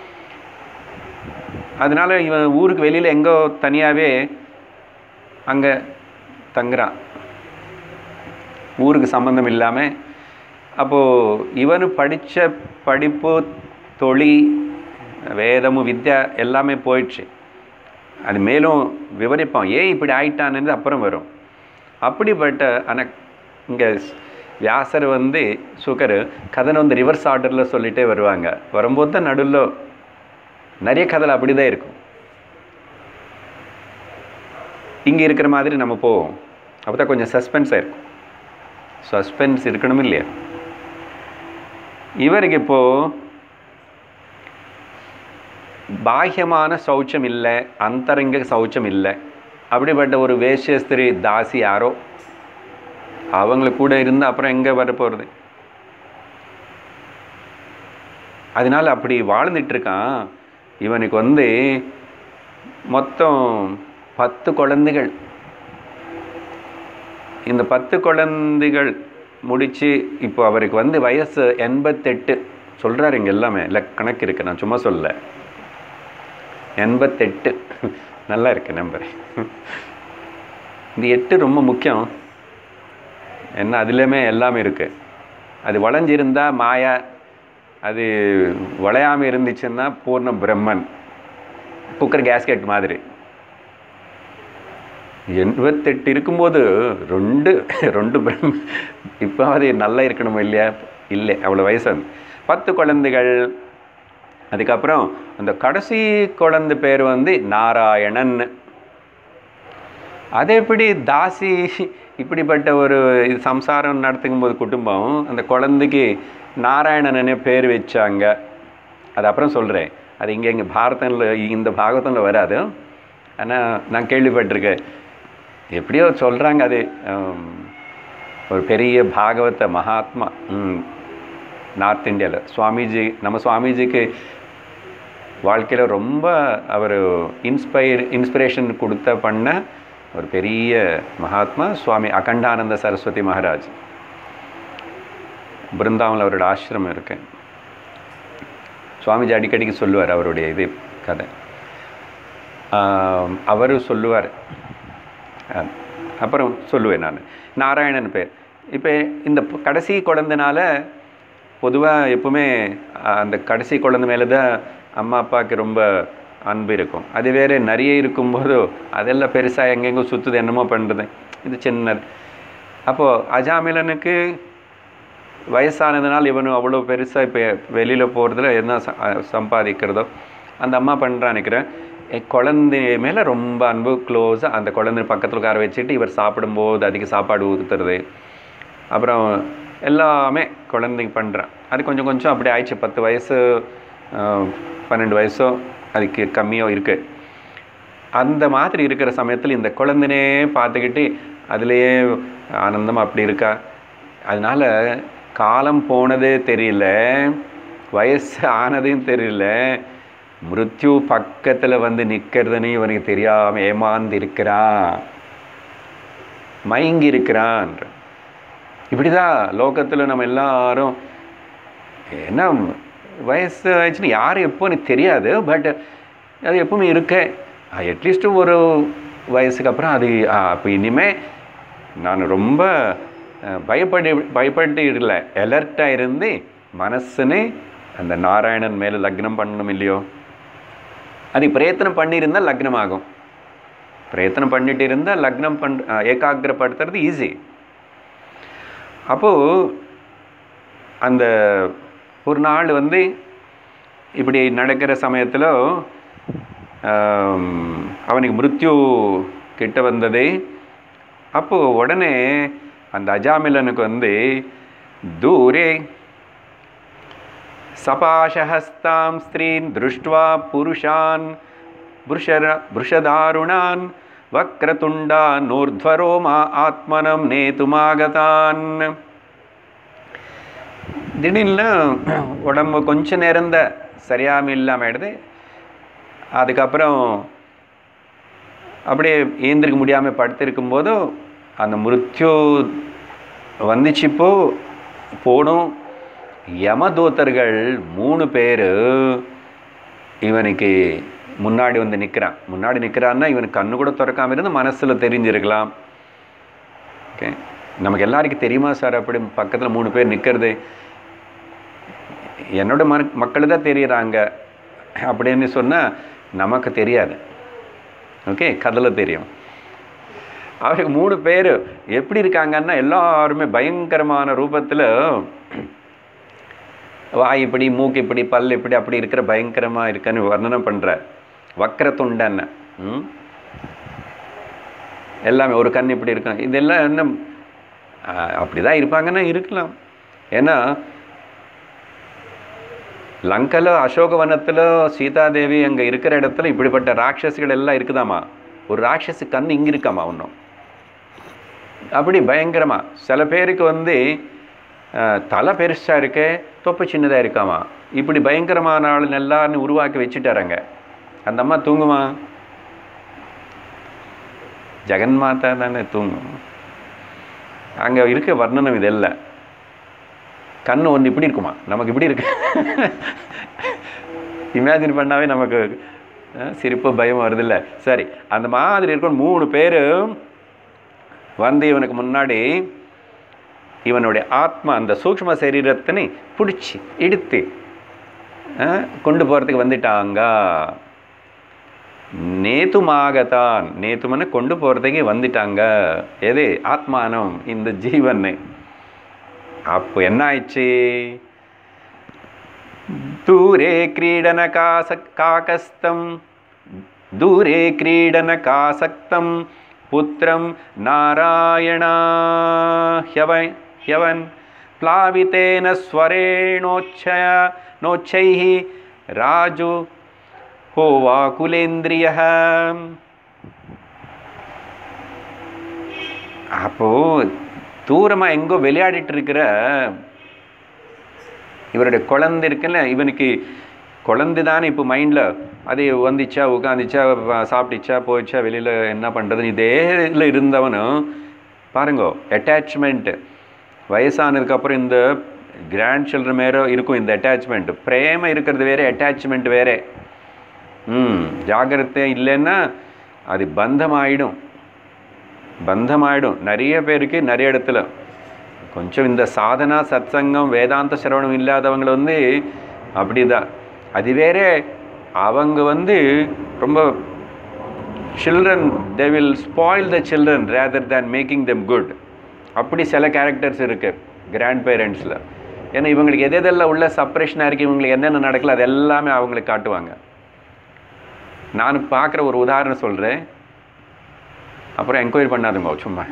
அதனால இவன் ஊருக்கு வெளியில் எங்கோ தனியாகவே அங்கே தங்குறான் ஊருக்கு சம்மந்தம் இல்லாமல் அப்போது இவனு படித்த படிப்பு தொழில் வேதமும் வித்யா எல்லாமே போயிடுச்சு அது மேலும் விவரிப்பான் ஏன் இப்படி ஆயிட்டான்னு அப்புறம் வரும் அப்படிப்பட்ட ஆனால் இங்கே வியாசர் வந்து சுகர் கதனை வந்து ரிவர்ஸ் ஆர்டரில் சொல்லிகிட்டே வருவாங்க வரும்போது தான் நடுவில் நிறைய கதையில் அப்படி தான் இருக்கும் இங்கே இருக்கிற மாதிரி நம்ம போவோம் அப்போ தான் கொஞ்சம் சஸ்பென்ஸாக இருக்கும் சஸ்பென்ஸ் இருக்கணும் இல்லையா இவருக்கு இப்போது பாஹ்யமான சௌச்சம் இல்லை அந்தரங்க சௌச்சம் இல்லை அப்படிப்பட்ட ஒரு வேஷ்யஸ்திரி தாசி யாரோ அவங்களுக்கு கூட இருந்து அப்புறம் எங்கே வரப்போகிறது அதனால் அப்படி வாழ்ந்துட்டு இருக்கான் இவனுக்கு வந்து மொத்தம் பத்து குழந்தைகள் இந்த பத்து குழந்தைகள் முடித்து இப்போ அவருக்கு வந்து வயசு எண்பத்தெட்டு சொல்கிறாரு இங்கே எல்லாமே இல்லை கணக்கு இருக்குது நான் சும்மா சொல்ல எண்பத்தெட்டு நல்லா இருக்கு நம்பர் இந்த எட்டு ரொம்ப முக்கியம் என்ன அதுலேயுமே எல்லாமே இருக்குது அது வளைஞ்சிருந்தா மாயா அது வளையாமல் இருந்துச்சுன்னா பூர்ண பிரம்மன் குக்கர் கேஸ்கெட் மாதிரி எண்பத்தெட்டு இருக்கும்போது ரெண்டு ரெண்டு பிரம்ம இப்போ அது நல்லா இருக்கணுமா இல்லையா இல்லை அவ்வளோ வயசு அது. பத்து குழந்தைகள் அதுக்கப்புறம் அந்த கடைசி குழந்தை பேர் வந்து நாராயணன் அது எப்படி தாசி இப்படிப்பட்ட ஒரு இது சம்சாரம் நடத்துக்கும் போது குடும்பம் அந்த குழந்தைக்கு நாராயணனே பேர் வச்சாங்க அது அப்புறம் சொல்கிறேன் அது இங்கே இங்கே பாரதத்தில் இந்த பாகவதத்தில் வராது ஆனால் நான் கேள்விப்பட்டிருக்கேன் எப்படியோ சொல்கிறாங்க அது ஹம், ஒரு பெரிய பாகவத மகாத்மா ம், நார்த் இந்தியாவில் சுவாமிஜி நம்ம சுவாமிஜிக்கு வாழ்க்கையில் ரொம்ப அவர் இன்ஸ்பயர் இன்ஸ்பிரேஷன் கொடுத்த பண்ண ஒரு பெரிய மகாத்மா சுவாமி அகண்டானந்த சரஸ்வதி மகாராஜ் பிருந்தாவனில் அவரோட ஆசிரமம் இருக்கு சுவாமிஜி அடிக்கடிக்கு சொல்லுவார் அவருடைய இது கதை அவர் சொல்லுவார் அஹ், அப்புறம் சொல்லுவேன் நான் நாராயணன் பேர் இப்போ இந்த ப- கடைசி குழந்தைனால பொதுவாக எப்பவுமே அஹ், அந்த கடைசி குழந்தை மேலே தான் அம்மா அப்பாவுக்கு ரொம்ப அன்பு இருக்கும் அது வேற நிறைய இருக்கும்போது அதெல்லாம் பெருசாக எங்கெங்கோ சுற்றுது என்னமோ பண்ணுறது இது சின்னது அப்போது அஜாமிலனுக்கு வயசானதுனால இவனு அவ்வளோ பெருசாக இப்போ வெளியில் போகிறதுல என்ன ச- அஹ் சம்பாதிக்கிறதோ அந்த அம்மா பண்ணுறான் நினைக்கிறேன் என் குழந்தை மேலே ரொம்ப அன்பு க்ளோஸாக அந்த குழந்தை பக்கத்தில் உட்கார வச்சுட்டு இவர் சாப்பிடும்போது அதிக சாப்பாடு ஊற்றுறது அப்புறம் எல்லாமே குழந்தைக்கு பண்ணுறான் அது கொஞ்சம் கொஞ்சம் அப்படி ஆயிடுச்சு பத்து வயசு அஹ், பன்னெண்டு வயசோ அதுக்கு கம்மியோ இருக்குது அந்த மாதிரி இருக்கிற சமயத்தில் இந்த குழந்தைனே பார்த்துக்கிட்டு அதுலேயே ஆனந்தம் அப்படி இருக்கா அதனால காலம் போனதே தெரியல வயசு ஆனதையும் தெரியல மிருத்யு பக்கத்தில் வந்து நிற்கிறதுன்னு இவனுக்கு தெரியாமல் ஏமாந்து இருக்கிறான் மயங்கி இருக்கிறான் இப்படிதான் லோகத்தில் நம்ம எல்லாரும் என்ன வயசு ஆயிடுச்சுன்னு யார் எப்போ எனக்கு தெரியாது பட் அது எப்பவுமே இருக்கு அட்லீஸ்ட் ஒரு வயசுக்கு அப்புறம் அது அப்போ இனிமே நான் ரொம்ப அஹ், பயப்படி பயப்பட்டு இல்லை அலர்ட்டாக இருந்து மனசுன்னு அந்த நாராயணன் மேலே லக்னம் பண்ணணும் இல்லையோ அது பிரயத்தனம் பண்ணியிருந்தால் லக்னம் ஆகும் பிரயத்தனம் பண்ணிட்டு இருந்தால் லக்னம் பண் அஹ், ஏகாகிரப்படுத்துறது ஈஸி அப்போது அந்த ஒரு நாள் வந்து இப்படி நடக்கிற சமயத்தில் அவனுக்கு மிருத்யு கிட்ட வந்தது அப்போது உடனே அந்த அஜாமிலனுக்கு வந்து தூரே சபாஷஹஸ்தாம் ஸ்திரீன் திருஷ்டுவா புருஷான் புருஷர புருஷதாருணான் வக்ரதுண்டான் நூர்ध्वरोमा ஆத்மனம் நேதுமாகதான் திடீர்னு உடம்பு கொஞ்ச நேரம் தான் சரியாமல் இல்லாமல் ஆயிடுது அதுக்கப்புறம் அப்படியே ஏந்திரிக்க முடியாமல் படுத்திருக்கும் போதும் அந்த மிருத்யு வந்துச்சுப்போ போடும் யமதூதர்கள் மூணு பேர் இவனுக்கு முன்னாடி வந்து நிற்கிறான் முன்னாடி நிற்கிறான்னா இவனுக்கு கண்ணு கூட திறக்காம இருந்து மனசில் தெரிஞ்சிருக்கலாம் ஓகே நமக்கு எல்லாருக்கும் தெரியுமா சார் அப்படி பக்கத்தில் மூணு பேர் நிற்கிறது என்னோட மன மக்கள் தான் தெரியுறாங்க அப்படின்னு சொன்னால் நமக்கு தெரியாது ஓகே கதில் தெரியும் அவருக்கு மூணு பேர் எப்படி இருக்காங்கன்னா எல்லாருமே பயங்கரமான ரூபத்தில் வாய் இப்படி மூக்கு இப்படி பல் இப்படி அப்படி இருக்கிற பயங்கரமாக இருக்கன்னு வர்ணனை பண்ணுறார் வக்கரத்துண்டன்னு ம் எல்லாமே ஒரு கண் இப்படி இருக்கும் இதெல்லாம் என்ன அப்படி தான் இருப்பாங்கன்னா இருக்கலாம் ஏன்னா லங்கல அசோகவனத்தில் சீதாதேவி அங்கே இருக்கிற இடத்துல இப்படிப்பட்ட ராட்சசிகள் எல்லாம் இருக்குதாமா ஒரு ராட்சசி கண் இங்கே இருக்காமா ஒன்றும் அப்படி பயங்கரமா சில பேருக்கு வந்து அஹ், தலை பெருசாக இருக்கு தொப்பை சின்னதாக இருக்காமா இப்படி பயங்கரமான ஆள் எல்லாரும் உருவாக்கி வச்சுட்டாருங்க அந்த அம்மா தூங்குமா ஜெகன்மாதா தானே தூங்கும் அங்கே இருக்க வர்ணனம் இதெல்லாம் கண்ணு ஒன்று இப்படி இருக்குமா நமக்கு இப்படி இருக்கு இமேஜின் பண்ணாவே நமக்கு அஹ், சிரிப்பு பயம் வருதில்ல சரி அந்த மாதிரி இருக்கும் மூணு பேர் வந்து இவனுக்கு முன்னாடி இவனுடைய ஆத்மா அந்த சூக்ஷ்ம சரீரத்தினை பிடிச்சி இழுத்து அஹ், கொண்டு போகிறதுக்கு வந்துட்டாங்க நேத்துமாகத்தான் நேத்துமன்னு கொண்டு போகிறதுக்கு வந்துட்டாங்க எது ஆத்மானம் இந்த ஜீவன் அப்போ என்ன ஆயிடுச்சு தூரே கிரீடன காச காகஸ்தம் தூரே கிரீடன காசக்தம் புத்திரம் நாராயணா ஹ்யவன் ஹ்யவன் प्लावितेन स्वरेणोच्छय नोच्छैः राजु होवाकुलेन्द्रियः அப்போ தூரமா எங்கோ விளையாடிட்டு இருக்கிற இவருடைய குழந்தை இருக்குல்ல இவனுக்கு குழந்தை தானே இப்போ மைண்டில் அது வந்துச்சா உட்காந்துச்சா வ- சாப்பிட்டுச்சா போயிடுச்சா வெளியில் என்ன பண்ணுறது இதே இதில் இருந்தவனும் பாருங்க அட்டாச்மெண்ட்டு வயசானதுக்கப்புறம் இந்த கிராண்ட் சில்ட்ரன் மேலே இருக்கும் இந்த அட்டாச்மெண்ட் பிரேம இருக்கிறது வேற அட்டாச்மெண்ட் வேற ம் ஜாகிரதை இல்லைன்னா அது பந்தமாயிடும் பந்தமாயிடும் நிறைய பேருக்கு நிறைய இடத்துல கொஞ்சம் இந்த சாதனா சத்சங்கம் வேதாந்த சிரவணம் இல்லாதவங்களை வந்து அப்படிதான் அது வேற அவங்க வந்து ரொம்ப children they will spoil the children rather than making them good அப்படி சில கேரக்டர்ஸ் இருக்கு கிராண்ட் பேரண்ட்ஸில் ஏன்னா இவங்களுக்கு எது எதெல்லாம் உள்ள சப்ரேஷனாக இருக்குது இவங்களுக்கு என்னென்ன நடக்கல அது எல்லாமே அவங்களுக்கு காட்டுவாங்க நான் பார்க்குற ஒரு உதாரணம் சொல்கிறேன் அப்புறம் என்கொயரி பண்ணாதுங்க சும்மா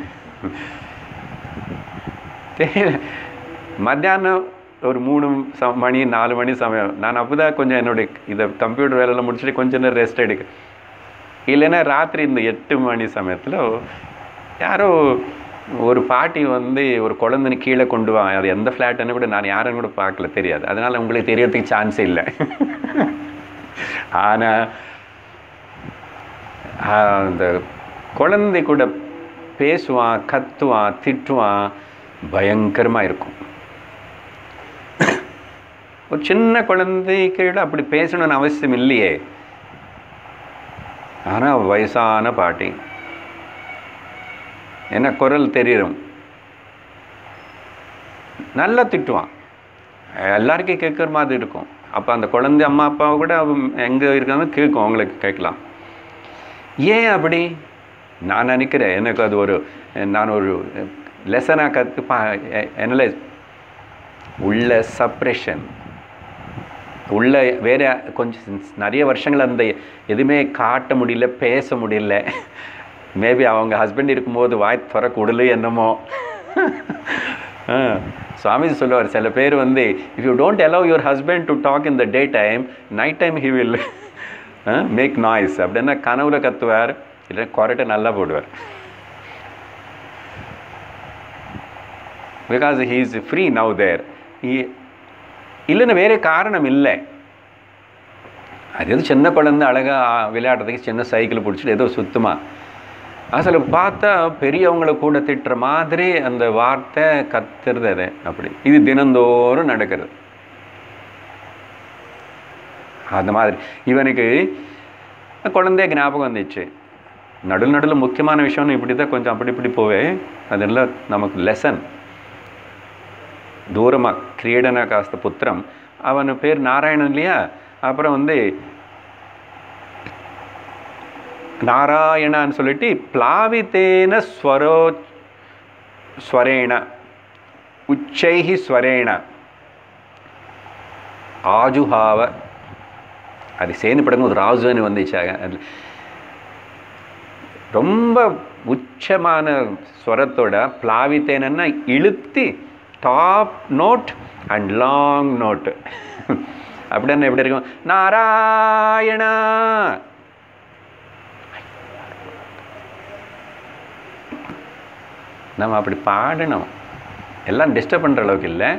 தெரியல மத்தியானம் ஒரு மூணு ச மணி நாலு மணி சமயம் நான் அப்போ தான் கொஞ்சம் என்னுடைய இதை கம்ப்யூட்டர் வேலையெல்லாம் முடிச்சுட்டு கொஞ்ச நேரம் ரெஸ்ட் எடுக்க இல்லைன்னா ராத்திரி இந்த எட்டு மணி சமயத்தில் யாரோ ஒரு பாட்டி வந்து ஒரு குழந்தைன்னு கீழே கொண்டு வா அது எந்த ஃப்ளாட்டுன்னு கூட நான் யாருன்னு கூட பார்க்கல தெரியாது அதனால் உங்களுக்கு தெரியறதுக்கு சான்ஸே இல்லை ஆனால் அந்த குழந்தை கூட பேசுவான் கத்துவான் திட்டுவான் பயங்கரமாக இருக்கும் ஒரு சின்ன குழந்தைக்கு அப்படி பேசணும்னு அவசியம் இல்லையே ஆனால் வயசான பாட்டி என்ன குரல் தெரியும் நல்லா திட்டுவான் எல்லாருக்கும் கேட்குற மாதிரி இருக்கும் அப்போ அந்த குழந்தை அம்மா அப்பாவை கூட எங்கே இருக்காங்க கேட்கும் அவங்களுக்கு கேட்கலாம் ஏன் அப்படி நான் நினைக்கிறேன் எனக்கு அது ஒரு நான் ஒரு லெசனாக கற்று பா என்னல உள்ள சப்ரெஷன் உள்ள வேற கொஞ்சம் நிறைய வருஷங்கள் அந்த எதுவுமே காட்ட முடியல பேச முடியல மேபி அவங்க ஹஸ்பண்ட் இருக்கும்போது வாய் திறக்கூடல என்னமோ சுவாமிஜி சொல்லுவார் சில பேர் வந்து if you don't allow your husband to talk in the day time night time he will make noise அப்படின்னா கனவுல கத்துவார் இல்லை கொரட்டை நல்லா போடுவார் because he is free now there இல்லைன்னா வேறு காரணம் இல்லை அது எதுவும் சின்ன குழந்தை அழகாக விளையாடுறதுக்கு சின்ன சைக்கிள் பிடிச்சிட்டு ஏதோ சுத்தமாக அதில் பார்த்தா பெரியவங்களை கூட திட்டுற மாதிரி அந்த வார்த்தை கத்துறது அது அப்படி இது தினந்தோறும் நடக்கிறது அந்த மாதிரி இவனுக்கு குழந்தைய ஞாபகம் வந்துச்சு நடுவில் நடுவில் முக்கியமான விஷயம்னு இப்படி தான் கொஞ்சம் அப்படி இப்படி போவே அதெல்லாம் நமக்கு லெசன் தூரமாக கிரீடன காஸ்த புத்திரம் அவன் பேர் நாராயணன் இல்லையா அப்புறம் வந்து நாராயணான்னு சொல்லிட்டு பிளாவித்தேன ஸ்வரோ ஸ்வரேண உச்சைஹி ஸ்வரேண ஆஜுஹாவ அது சேர்ந்து படங்கும் ராஜுன்னு வந்துச்சாங்க அதில் ரொம்ப உச்சமான ஸ்வரத்தோட பிளாவித்தேனன்னா இழுத்தி top note and long note அப்படின்னா எப்படி இருக்கும் நாராயணா நம்ம அப்படி பாடணும் எல்லாம் டிஸ்டர்ப் பண்ணுற அளவுக்கு இல்லை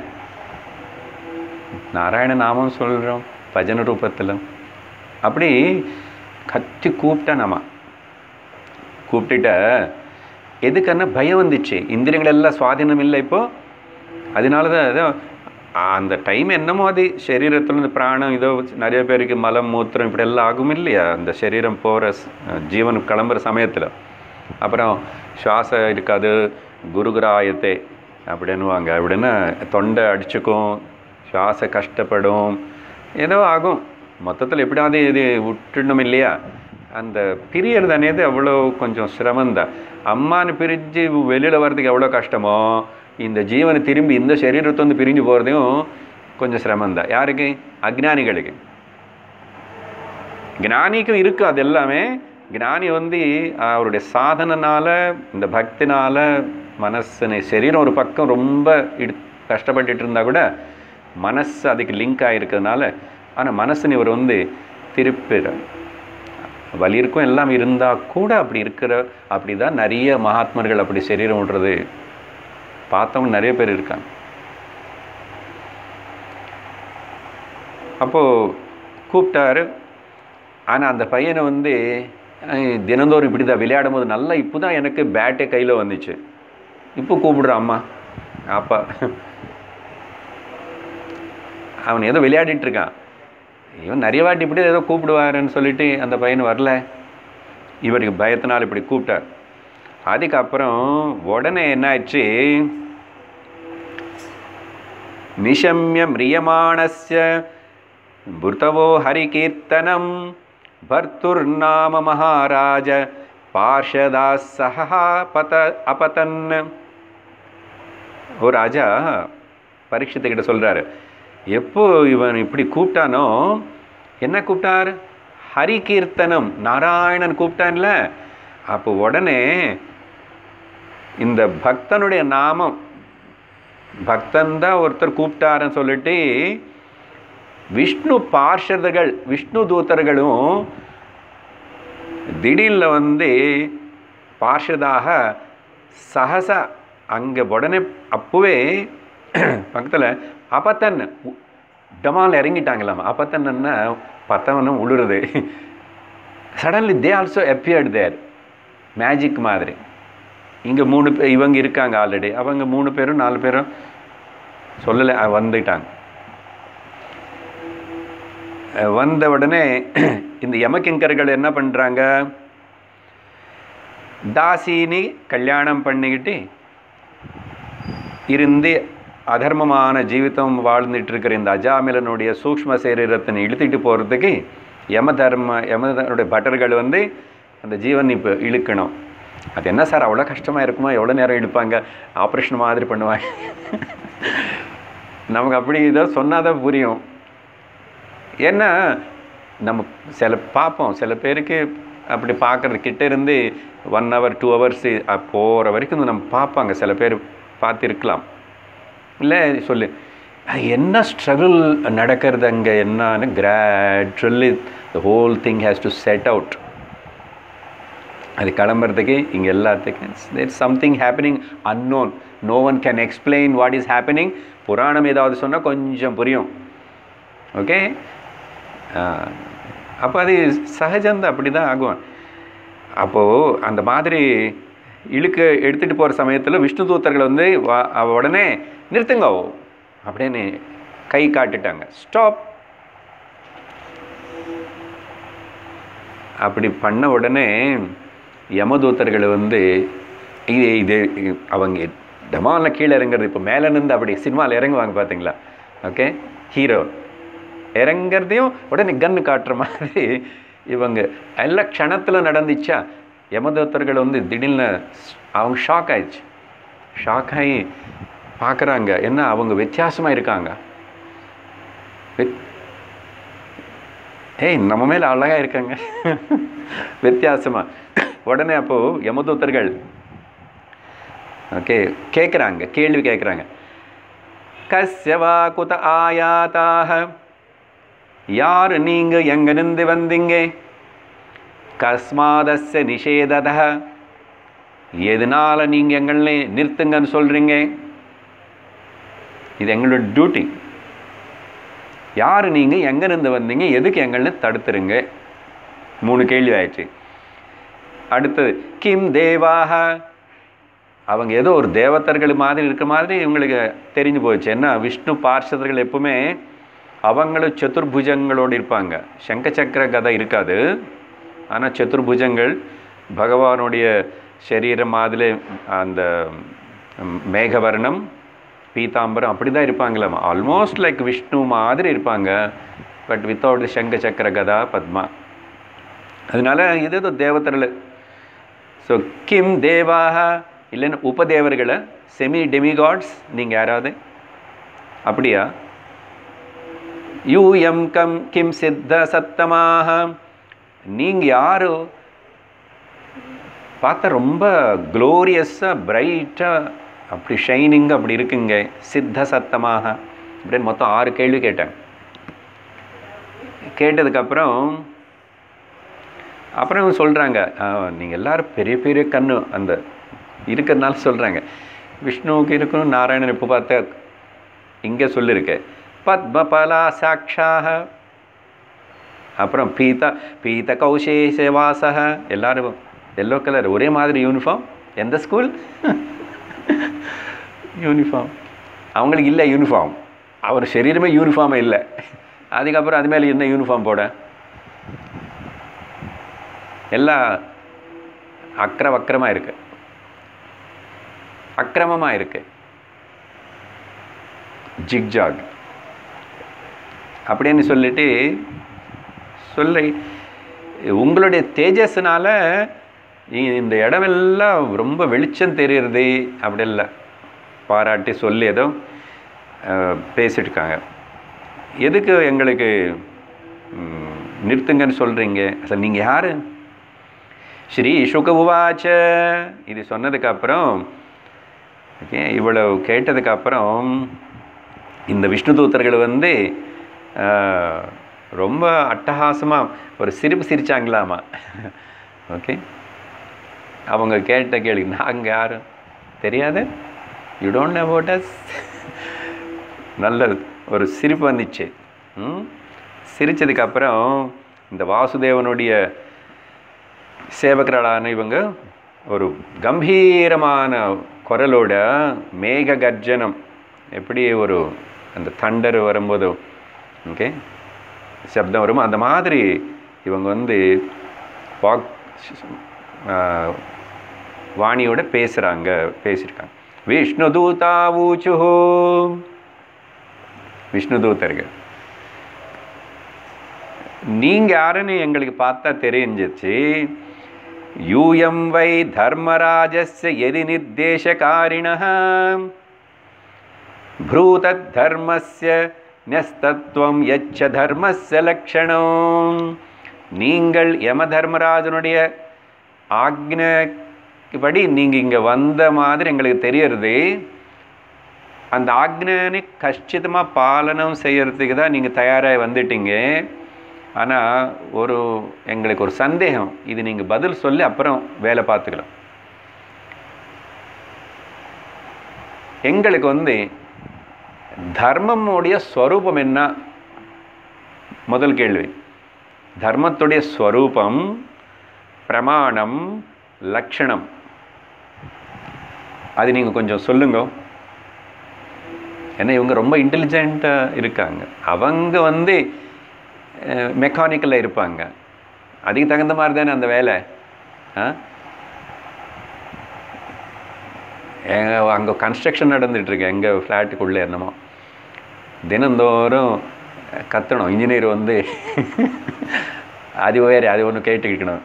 நாராயண நாமம் சொல்கிறோம் பஜன ரூபத்தில் அப்படி கத்தி கூப்பிட்டா நம்ம கூப்பிட்டுட்ட எதுக்குன்னா பயம் வந்துச்சு இந்திரியங்கள் எல்லாம் சுவாதீனம் இல்லை இப்போது அதனால தான் ஏதோ அந்த டைம் என்னமோ அது சரீரத்தில் இந்த பிராணம் இதோ நிறைய பேருக்கு மலம் மூத்திரம் இப்படி எல்லாம் ஆகும் இல்லையா அந்த சரீரம் போகிற ஜீவன் கிளம்புற சமயத்தில் அப்புறம் சுவாசம் இருக்காது குருகுராயத்தை அப்படின்னுவாங்க அப்படின்னா தொண்டை அடிச்சுக்கும் சுவாச கஷ்டப்படும் ஏதோ ஆகும் மொத்தத்தில் எப்படியாவது இது விட்டுடணும் இல்லையா அந்த பிரியறது అనేది அவ்வளோ கொஞ்சம் சிரமந்தான் அம்மானு பிரிஞ்சு வெளியில் வர்றதுக்கு எவ்வளோ கஷ்டமோ இந்த ஜீவனை திரும்பி இந்த சரீரத்தை வந்து பிரிஞ்சு போகிறதையும் கொஞ்சம் சிரமந்தான் யாருக்கு அஜ்ஞானிகளுக்கு ஞானிக்கும் இருக்குது அது எல்லாமே ஞானி வந்து அவருடைய சாதனைனால இந்த பக்தினால மனசனை சரீரம் ஒரு பக்கம் ரொம்ப இடு கஷ்டப்பட்டுட்டு இருந்தால் கூட மனசு அதுக்கு லிங்க் ஆகிருக்கிறதுனால ஆனால் மனசுன்னு இவர் வந்து திருப்பிற வலி இருக்கும் எல்லாம் இருந்தால் கூட அப்படி இருக்கிற அப்படி தான் நிறைய மகாத்மர்கள் அப்படி சரீரம் விடுறது பார்த்தவங்க நிறைய பேர் இருக்காங்க அப்போது கூப்பிட்டாரு ஆனால் அந்த பையனை வந்து தினந்தோறும் இப்படி தான் விளையாடும் போது நல்லா இப்போ தான் எனக்கு பேட்டே கையில் வந்துச்சு இப்போ கூப்பிடுறான் அம்மா அப்பா அவன் ஏதோ விளையாடிட்டு இருக்கான் இவன் நிறைய வாட்டி இப்படி ஏதோ கூப்பிடுவாருன்னு சொல்லிட்டு அந்த பையன் வரல இவருக்கு பயத்தினால் இப்படி கூப்பிட்டார் அதுக்கப்புறம் உடனே என்ன ஆயிடுச்சு நிஷம்ய மிரியமாணஸ்ய புர்தவோ ஹரிகீர்த்தனம் பர்த்துர்நாம மகாராஜ பார்ஷதா சஹா பத அபதன் ஒரு ராஜா பரீட்சத்துக்கிட்ட சொல்கிறாரு எப்போ இவன் இப்படி கூப்பிட்டானோ என்ன கூப்பிட்டார் ஹரி கீர்த்தனம் நாராயணன் கூப்பிட்டான்ல அப்போ உடனே இந்த பக்தனுடைய நாமம் பக்தன் தான் ஒருத்தர் கூப்பிட்டாருன்னு சொல்லிட்டு விஷ்ணு பார்ஷதர்கள் விஷ்ணு தூதர்களும் திடீர்ல வந்து பார்ஷதாக சகச அங்கே உடனே அப்போவே பக்கத்தில் அப்பத்தன் டமால் இறங்கிட்டாங்களாம் அப்பத்தன்னா பத்தவனும் உழுறது suddenly they also appeared there magic மாதிரி இங்கே மூணு பேர் இவங்க இருக்காங்க ஆல்ரெடி அவங்க மூணு பேரும் நாலு பேரும் சொல்லலை அஹ் வந்துட்டாங்க அஹ் வந்த உடனே இந்த யமகிங்கர்கள் என்ன பண்ணுறாங்க தாசினி கல்யாணம் பண்ணிக்கிட்டு இருந்து அதர்மமான ஜீவிதம் வாழ்ந்துட்டு இருக்கிற இந்த அஜாமிலனுடைய சூக்ஷ்ம சரீரத்தை இழுத்துட்டு போகிறதுக்கு யம தர்ம யமனுடைய பட்டர்கள் வந்து அந்த ஜீவன் இப்போ இழுக்கணும் அது என்ன சார் அவ்வளோ கஷ்டமாக இருக்குமா எவ்வளோ நேரம் இழுப்பாங்க ஆப்ரேஷன் மாதிரி பண்ணுவாங்க நமக்கு அப்படி இதை சொன்னால் தான் புரியும் ஏன்னா நம்ம சில பார்ப்போம் சில பேருக்கு அப்படி பார்க்குறது கிட்ட இருந்து ஒன் ஹவர் டூ ஹவர்ஸ் போகிற வரைக்கும் நம்ம பார்ப்பாங்க சில பேர் பார்த்துருக்கலாம் இல்லை சொல்லு அது என்ன ஸ்ட்ரகிள் நடக்கிறது அங்கே என்னன்னு gradually the whole thing has to set out அது கிளம்புறதுக்கு இங்கே எல்லாத்துக்கும் there something happening unknown no one can explain what is happening புராணம் ஏதாவது சொன்னால் கொஞ்சம் புரியும் ஓகே அப்போ அது சகஜந்தான் அப்படி தான் ஆகும் அப்போது அந்த மாதிரி இழுக்க எடுத்துகிட்டு போகிற சமயத்தில் விஷ்ணு தூத்தர்கள் வந்து வா- அவ உடனே நிறுத்துங்க அப்படின்னு கை காட்டுட்டாங்க ஸ்டாப் அப்படி பண்ண உடனே யமதூத்தர்கள் வந்து இது இது அவங்க டமாலில் கீழே இறங்குறது இப்போ மேலே இருந்து அப்படி சினிமாவில் இறங்குவாங்க பார்த்தீங்களா ஓகே ஹீரோ இறங்குறதையும் உடனே கன்று காட்டுற மாதிரி இவங்க எல்லா க்ஷணத்தில் நடந்துச்சா யமதூத்தர்கள் வந்து திடீர்னு அவங்க ஷாக் ஆயிடுச்சு ஷாக் ஆகி பார்க்குறாங்க என்ன அவங்க வித்தியாசமாக இருக்காங்க வித்- ஏய் நம்ம மேலே அழகா இருக்காங்க வித்தியாசமா உடனே அப்போ யமதூத்தர்கள் ஓகே கேட்குறாங்க கேள்வி கேட்குறாங்க கஸ்யவா குத ஆயாதாக யார் நீங்க எங்கிருந்து வந்தீங்க கஸ்மாதஸ்ய நிஷேதத எதனால நீங்க எங்களை நிறுத்துங்கன்னு சொல்றீங்க இது எங்களோட டியூட்டி யார் நீங்கள் எங்கேருந்து வந்தீங்க எதுக்கு எங்களை தடுத்துருங்க மூணு கேள்வி ஆயிடுச்சு அடுத்தது கிம் தேவாக அவங்க ஏதோ ஒரு தேவதர்கள் மாதிரி இருக்கிற மாதிரி இவங்களுக்கு தெரிஞ்சு போச்சு என்ன விஷ்ணு பார்ஷதர்கள் எப்பவுமே அவங்களும் சதுர்புஜங்களோடு இருப்பாங்க சங்க சக்கர கதை இருக்காது ஆனால் சதுர்புஜங்கள் பகவானுடைய சரீரம் மாதிரி அந்த ம், மேகவர்ணம் பீதாம்பரம் அப்படி தான் இருப்பாங்களாம் ஆல்மோஸ்ட் லைக் விஷ்ணு மாதிரி இருப்பாங்க பட் வித்தவுட் சங்க சக்கர கதா பத்மா அதனால இது ஏதோ தேவத்தர்கள் ஸோ கிம் தேவாக இல்லைன்னா உபதேவர்களை செமி டெமிகாட்ஸ் நீங்கள் யாராவது அப்படியா யூ எம் கம் கிம் சித்த சத்தமாக நீங்கள் யாரு பார்த்தா ரொம்ப க்ளோரியஸாக பிரைட்டாக அப்படி ஷைனிங்காக அப்படி இருக்குங்க சித்த சத்தமாக அப்படின்னு மொத்தம் ஆறு கேள்வி கேட்டேன் கேட்டதுக்கப்புறம் அப்புறம் சொல்கிறாங்க நீங்கள் எல்லாரும் பெரிய பெரிய கண்ணு அந்த இருக்கிறதுனால சொல்கிறாங்க விஷ்ணுவுக்கு இருக்கணும் நாராயணன் இப்போ பார்த்த இங்கே சொல்லியிருக்கு பத்மபலா சாட்சாக அப்புறம் பீத பீத கௌசேசவாசக எல்லாரும் எல்லோ கலர் ஒரே மாதிரி யூனிஃபார்ம் எந்த ஸ்கூல் யூனிஃபார்ம் அவங்களுக்கு இல்லை யூனிஃபார்ம் அவர் சரீரமே யூனிஃபார்மே இல்லை அதுக்கப்புறம் அது மேலே என்ன யூனிஃபார்ம் போட எல்லாம் அக்கிர வக்கிரமாக இருக்கு அக்கிரமமாக இருக்கு ஜிக்ஜாக் அப்படின்னு சொல்லிட்டு சொல்லி உங்களுடைய தேஜஸ்னால இ- இந்த இடமெல்லாம் ரொம்ப வெளிச்சம் தெரியுறது அப்படி இல்லை பாராட்டி சொல்லி ஏதோ அஹ், பேசிட்டு இருக்காங்க எதுக்கு எங்களுக்கு ம், நிறுத்துங்கன்னு சொல்கிறீங்க அசல் நீங்கள் யார் ஸ்ரீ சுக உவாச்ச இது சொன்னதுக்கப்புறம் ஓகே இவ்வளவு கேட்டதுக்கப்புறம் இந்த விஷ்ணு தூத்தர்கள் வந்து ஆஹ், ரொம்ப அட்டகாசமாக ஒரு சிரிப்பு சிரிச்சாங்களாமா ஓகே அவங்க கேட்ட கேள்வி நாங்கள் யாரும் தெரியாது you don't know about us நல்ல ஒரு சிரிப்பு வந்துச்சு ம் சிரிச்சதுக்கப்புறம் இந்த வாசுதேவனுடைய சேவகர்களான இவங்க ஒரு கம்பீரமான குரலோட மேக கர்ஜனம் எப்படி ஒரு அந்த தண்டர் வரும்போது ஓகே சப்தம் வரும் அந்த மாதிரி இவங்க வந்து வாக் ஆ, வாணியோட பேசுகிறாங்க பேசியிருக்காங்க விஷ்ணு தூதா ஊச்சுஹோ விஷ்ணு தூதர்கள் நீங்கள் யாருன்னு எங்களுக்கு பார்த்தா தெரிஞ்சிச்சு யூயம் வை தர்மராஜஸ்ய எதி நிர்தேசகாரிணः ப்ரூதத்தர்மஸ்ய நஸ்தத்வம் யச்ச தர்மஸ்ய லக்ஷணம் நீங்கள் யம தர்மராஜனுடைய ஆக்னபடி நீங்கள் இங்கே வந்த மாதிரி எங்களுக்கு தெரியறது அந்த ஆக்ஞனை கஷ்டிதமாக பாலனம் செய்யறதுக்கு தான் நீங்கள் தயாராக வந்துட்டீங்க ஆனால் ஒரு எங்களுக்கு ஒரு சந்தேகம் இது நீங்கள் பதில் சொல்லி அப்புறம் வேலை பார்த்துக்கலாம் எங்களுக்கு வந்து தர்மமுடைய ஸ்வரூபம் என்ன முதல் கேள்வி தர்மத்துடைய ஸ்வரூபம் பிரமாணம் லக்ஷணம் அது நீங்கள் கொஞ்சம் சொல்லுங்க ஏன்னா இவங்க ரொம்ப இன்டெலிஜென்ட்டாக இருக்காங்க அவங்க வந்து மெக்கானிக்கலில் இருப்பாங்க அதுக்கு தகுந்த மாதிரி தானே அந்த வேலை ஆ எங்க அங்கே கன்ஸ்ட்ரக்ஷன் நடந்துகிட்ருக்கு எங்கள் ஃப்ளாட்டுக்குள்ளே என்னமோ தினந்தோறும் கத்தணும் இன்ஜினியர் வந்து அது வேறு அது ஒன்று கேட்டுக்கணும்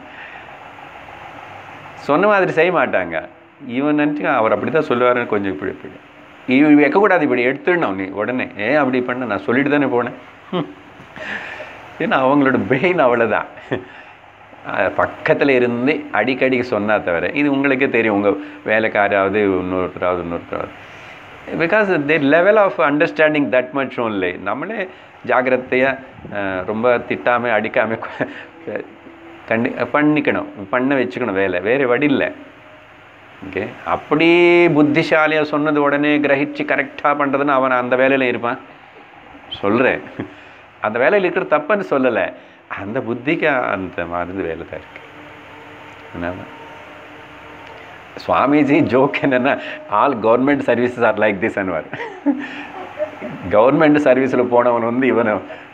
சொன்ன மாதிரி செய்ய மாட்டாங்க இவன் நினச்சி அவர் அப்படி தான் சொல்லுவாருன்னு கொஞ்சம் இப்படி இப்படி இவ வைக்கக்கூடாது இப்படி எடுத்துடணும் நீ உடனே ஏன் அப்படி பண்ண நான் சொல்லிட்டு தானே போனேன் ஏன்னா அவங்களோட பிரெயின் அவ்வளோதான் பக்கத்தில் இருந்து அடிக்கடி சொன்னா தவிர இது உங்களுக்கே தெரியும் உங்கள் வேலைக்காராவது இன்னொருத்தராவது இன்னொருத்தராவது because their level of understanding that much only நம்மளே ஜாகிரதையாக ரொம்ப திட்டாமல் அடிக்காமல் கண்டி பண்ணிக்கணும் பண்ண வச்சுக்கணும் வேலை வேறு வழி இல்லை ஓகே அப்படி புத்திசாலியாக சொன்னது உடனே கிரகிச்சு கரெக்டாக பண்ணுறதுன்னு அவன் அந்த வேலையில் இருப்பான் சொல்கிறேன் அந்த வேலையில் இருக்கிற தப்புன்னு சொல்லலை அந்த புத்திக்கு அந்த மாதிரி வேலை தான் இருக்கு அதனால சுவாமிஜி ஜோக் என்னென்னா all government services are like this அன்வார் கவர்மெண்ட் சர்வீஸில் போனவன் வந்து இவனை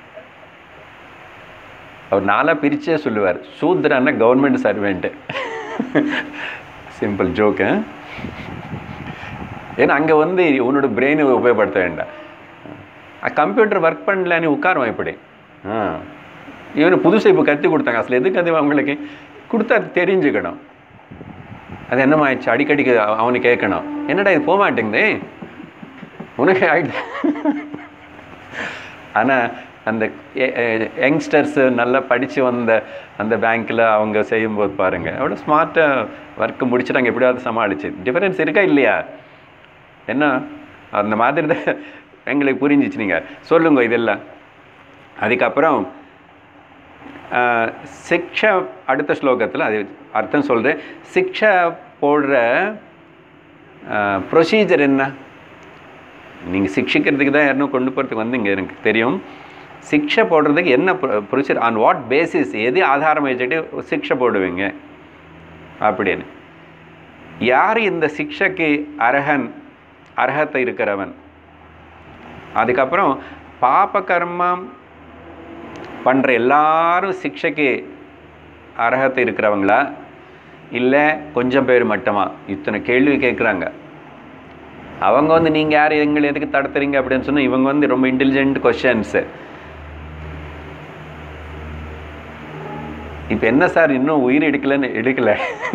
அவர் நாளாக பிரிச்சே சொல்லுவார் சூத்ரன்னா கவர்மெண்ட் சர்வெண்ட்டு சிம்பிள் ஜோக்கு ஏன்னா அங்கே வந்து உன்னோட பிரெயினை உபயோகப்படுத்த வேண்டாம் கம்ப்யூட்டர் ஒர்க் பண்ணல நீ உட்காருவான் இப்படி ஆ இவனு புதுசு இப்போ கற்றுக் கொடுத்தாங்க அசல் எதுக்கு அது அவங்களுக்கு கொடுத்தா அது தெரிஞ்சுக்கணும் அது என்னமாயிடுச்சு அடிக்கடிக்கு அவனு கேட்கணும் என்னடா இது போக மாட்டேங்குதே உனக்கு ஆயிடுது ஆனால் அந்த யங்ஸ்டர்ஸு நல்லா படித்து வந்த அந்த பேங்க்கில் அவங்க செய்யும்போது பாருங்கள் அவ்வளோ ஸ்மார்ட்டாக ஒர்க்கு முடிச்சுட்டாங்க எப்படியாவது சமாளிச்சு டிஃபரன்ஸ் இருக்கா இல்லையா என்ன அந்த மாதிரி தான் எங்களுக்கு புரிஞ்சிச்சு நீங்கள் சொல்லுங்க இதெல்லாம் அதுக்கப்புறம் சிக்ஷா அடுத்த ஸ்லோகத்தில் அது அர்த்தம் சொல்கிறேன் சிக்ஷா போடுற ப்ரொசீஜர் என்ன நீங்கள் சிக்ஷிக்கிறதுக்கு தான் யாரும் கொண்டு போகிறதுக்கு வந்தீங்க எனக்கு தெரியும் சிக்ஷை போடுறதுக்கு என்ன ப்ரொசீஜர் ஆன் வாட் பேசிஸ் எது ஆதாரம் வச்சுக்கிட்டு சிக்ஷை போடுவீங்க அப்படின்னு யார் இந்த சிக்ஷைக்கு அரகன் அர்ஹத்தை இருக்கிறவன் அதுக்கப்புறம் பாப கர்மம் பண்ணுற எல்லாரும் சிக்ஷைக்கு அர்ஹத்தை இருக்கிறவங்களா இல்லை கொஞ்சம் பேர் மட்டுமா இத்தனை கேள்வி கேட்குறாங்க அவங்க வந்து நீங்கள் யார் எங்களை எதுக்கு தடுத்துறீங்க அப்படின்னு சொன்னால் இவங்க வந்து ரொம்ப இன்டெலிஜென்ட் கொஷின்ஸு இப்போ என்ன சார் இன்னும் உயிர் எடுக்கலன்னு எடுக்கல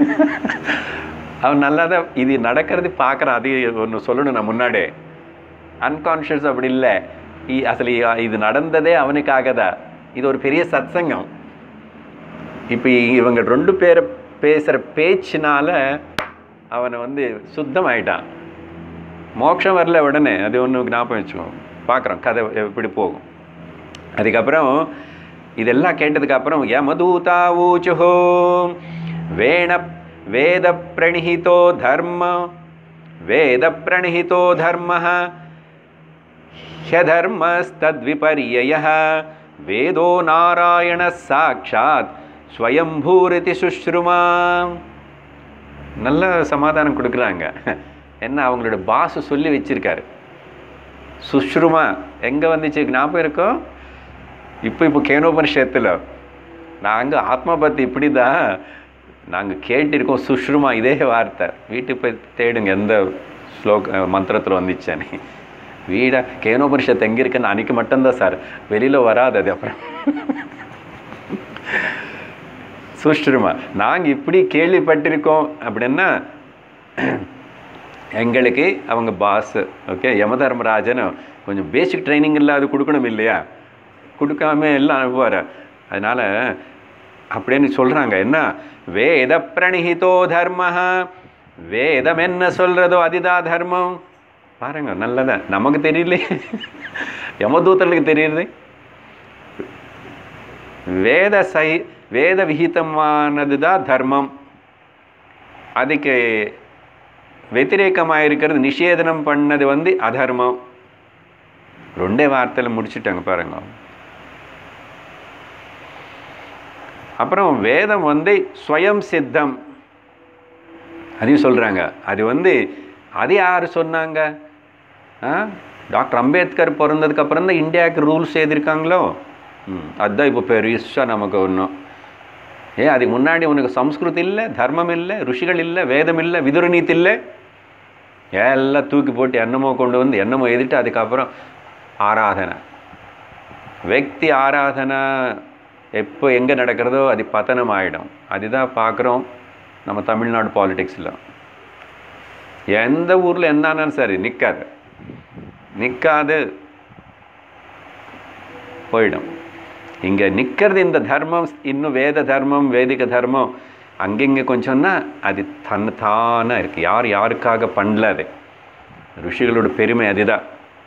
அவன் நல்லா தான் இது நடக்கிறது பார்க்குறான் அது ஒன்று சொல்லணும் நான் முன்னாடியே அன்கான்ஷியஸ் அப்படி இல்லை இ- அசல் இ- இது நடந்ததே அவனுக்காக தான் இது ஒரு பெரிய சத்சங்கம் இப்போ இவங்க ரெண்டு பேரை பேசுகிற பேச்சினால அவனை வந்து சுத்தமாயிட்டான் மோட்சம் வரல உடனே அது ஒன்று ஞாபகம் வச்சுக்கோ பார்க்குறோம் கதை எப்படி போகும் அதுக்கப்புறம் இதெல்லாம் கேட்டதுக்கப்புறம் யமதூதா ஊச்சுஹோ வேண வேத பிரணிஹிதோ தர்ம வேத பிரணிஹிதோ தர்ம ह्यधर्मस्तद्विपर्यय वेदो नारायण साक्षात् ஸ்வயம்பூரிதி சுஷ்ருமா நல்ல சமாதானம் கொடுக்குறாங்க என்ன அவங்களோட பாஸ் சொல்லி வச்சிருக்காரு சுஷ்ருமா எங்கே வந்துச்சு ஞாபகம் இருக்கோ இப்போ இப்போ கேனோபனிஷத்தில் நாங்கள் ஆத்மா பற்றி இப்படி தான் நாங்கள் கேட்டிருக்கோம் சுஷ்ருமா இதே வார்த்தை வீட்டுக்கு போய் தேடுங்க எந்த ஸ்லோக மந்திரத்தில் வந்துச்சேன்னு வீடா கேனோபனிஷத்து எங்கே இருக்குன்னு அன்னைக்கு மட்டும்தான் சார் வெளியில் வராது அது அப்புறம் சுஷ்ருமா நாங்கள் இப்படி கேள்விப்பட்டிருக்கோம் அப்படின்னா எங்களுக்கு அவங்க பாஸ் ஓகே யமதர்மராஜன் கொஞ்சம் பேசிக் ட்ரைனிங் இல்லாத கொடுக்கணும் இல்லையா கொடுக்காம எல்லாம் அனுப்புவார் அதனால் அப்படின்னு சொல்கிறாங்க என்ன வேத பிரணிஹிதோ தர்ம வேதம் என்ன சொல்கிறதோ அதுதான் தர்மம் பாருங்க நல்லதா நமக்கு தெரியல யமதூத்தர்களுக்கு தெரியுது வேத சை வேத விகிதமானது தான் தர்மம் அதுக்கு వ్యతిరేకமாக இருக்கிறது நிஷேதனம் பண்ணது வந்து அதர்மம் ரெண்டே வார்த்தையில் முடிச்சுட்டாங்க பாருங்க அப்புறம் வேதம் வந்து ஸ்வயம் சித்தம் அதையும் சொல்கிறாங்க அது வந்து அது யார் சொன்னாங்க ஆ டாக்டர் அம்பேத்கர் பிறந்ததுக்கு அப்புறம் தான் இந்தியாவுக்கு ரூல்ஸ் எழுதியிருக்காங்களோ ம் அதுதான் இப்போ பெருசாக நமக்கு ஒன்றும் ஏ அதுக்கு முன்னாடி உனக்கு சம்ஸ்கிருதி இல்லை தர்மம் இல்லை ருஷிகள் இல்லை வேதம் இல்லை விதுரநீதி இல்லை எல்லாம் தூக்கி போட்டு என்னமோ கொண்டு வந்து என்னமோ எழுதிட்டு அதுக்கப்புறம் ஆராதனை வெக்தி ஆராதனை எப்போ எங்கே நடக்கிறதோ அது பதனம் ஆகிடும் அதுதான் பார்க்குறோம் நம்ம தமிழ்நாடு பாலிடிக்ஸில் எந்த ஊரில் எந்தானாலும் சரி நிற்காது நிற்காது போயிடும் இங்கே நிற்கிறது இந்த தர்மம் இன்னும் வேத தர்மம் வேதிக தர்மம் அங்கங்கே கொஞ்சம்னா அது தன்னைத்தானாக இருக்குது யார் யாருக்காக பண்ணல அது ருஷிகளோட பெருமை அதுதான்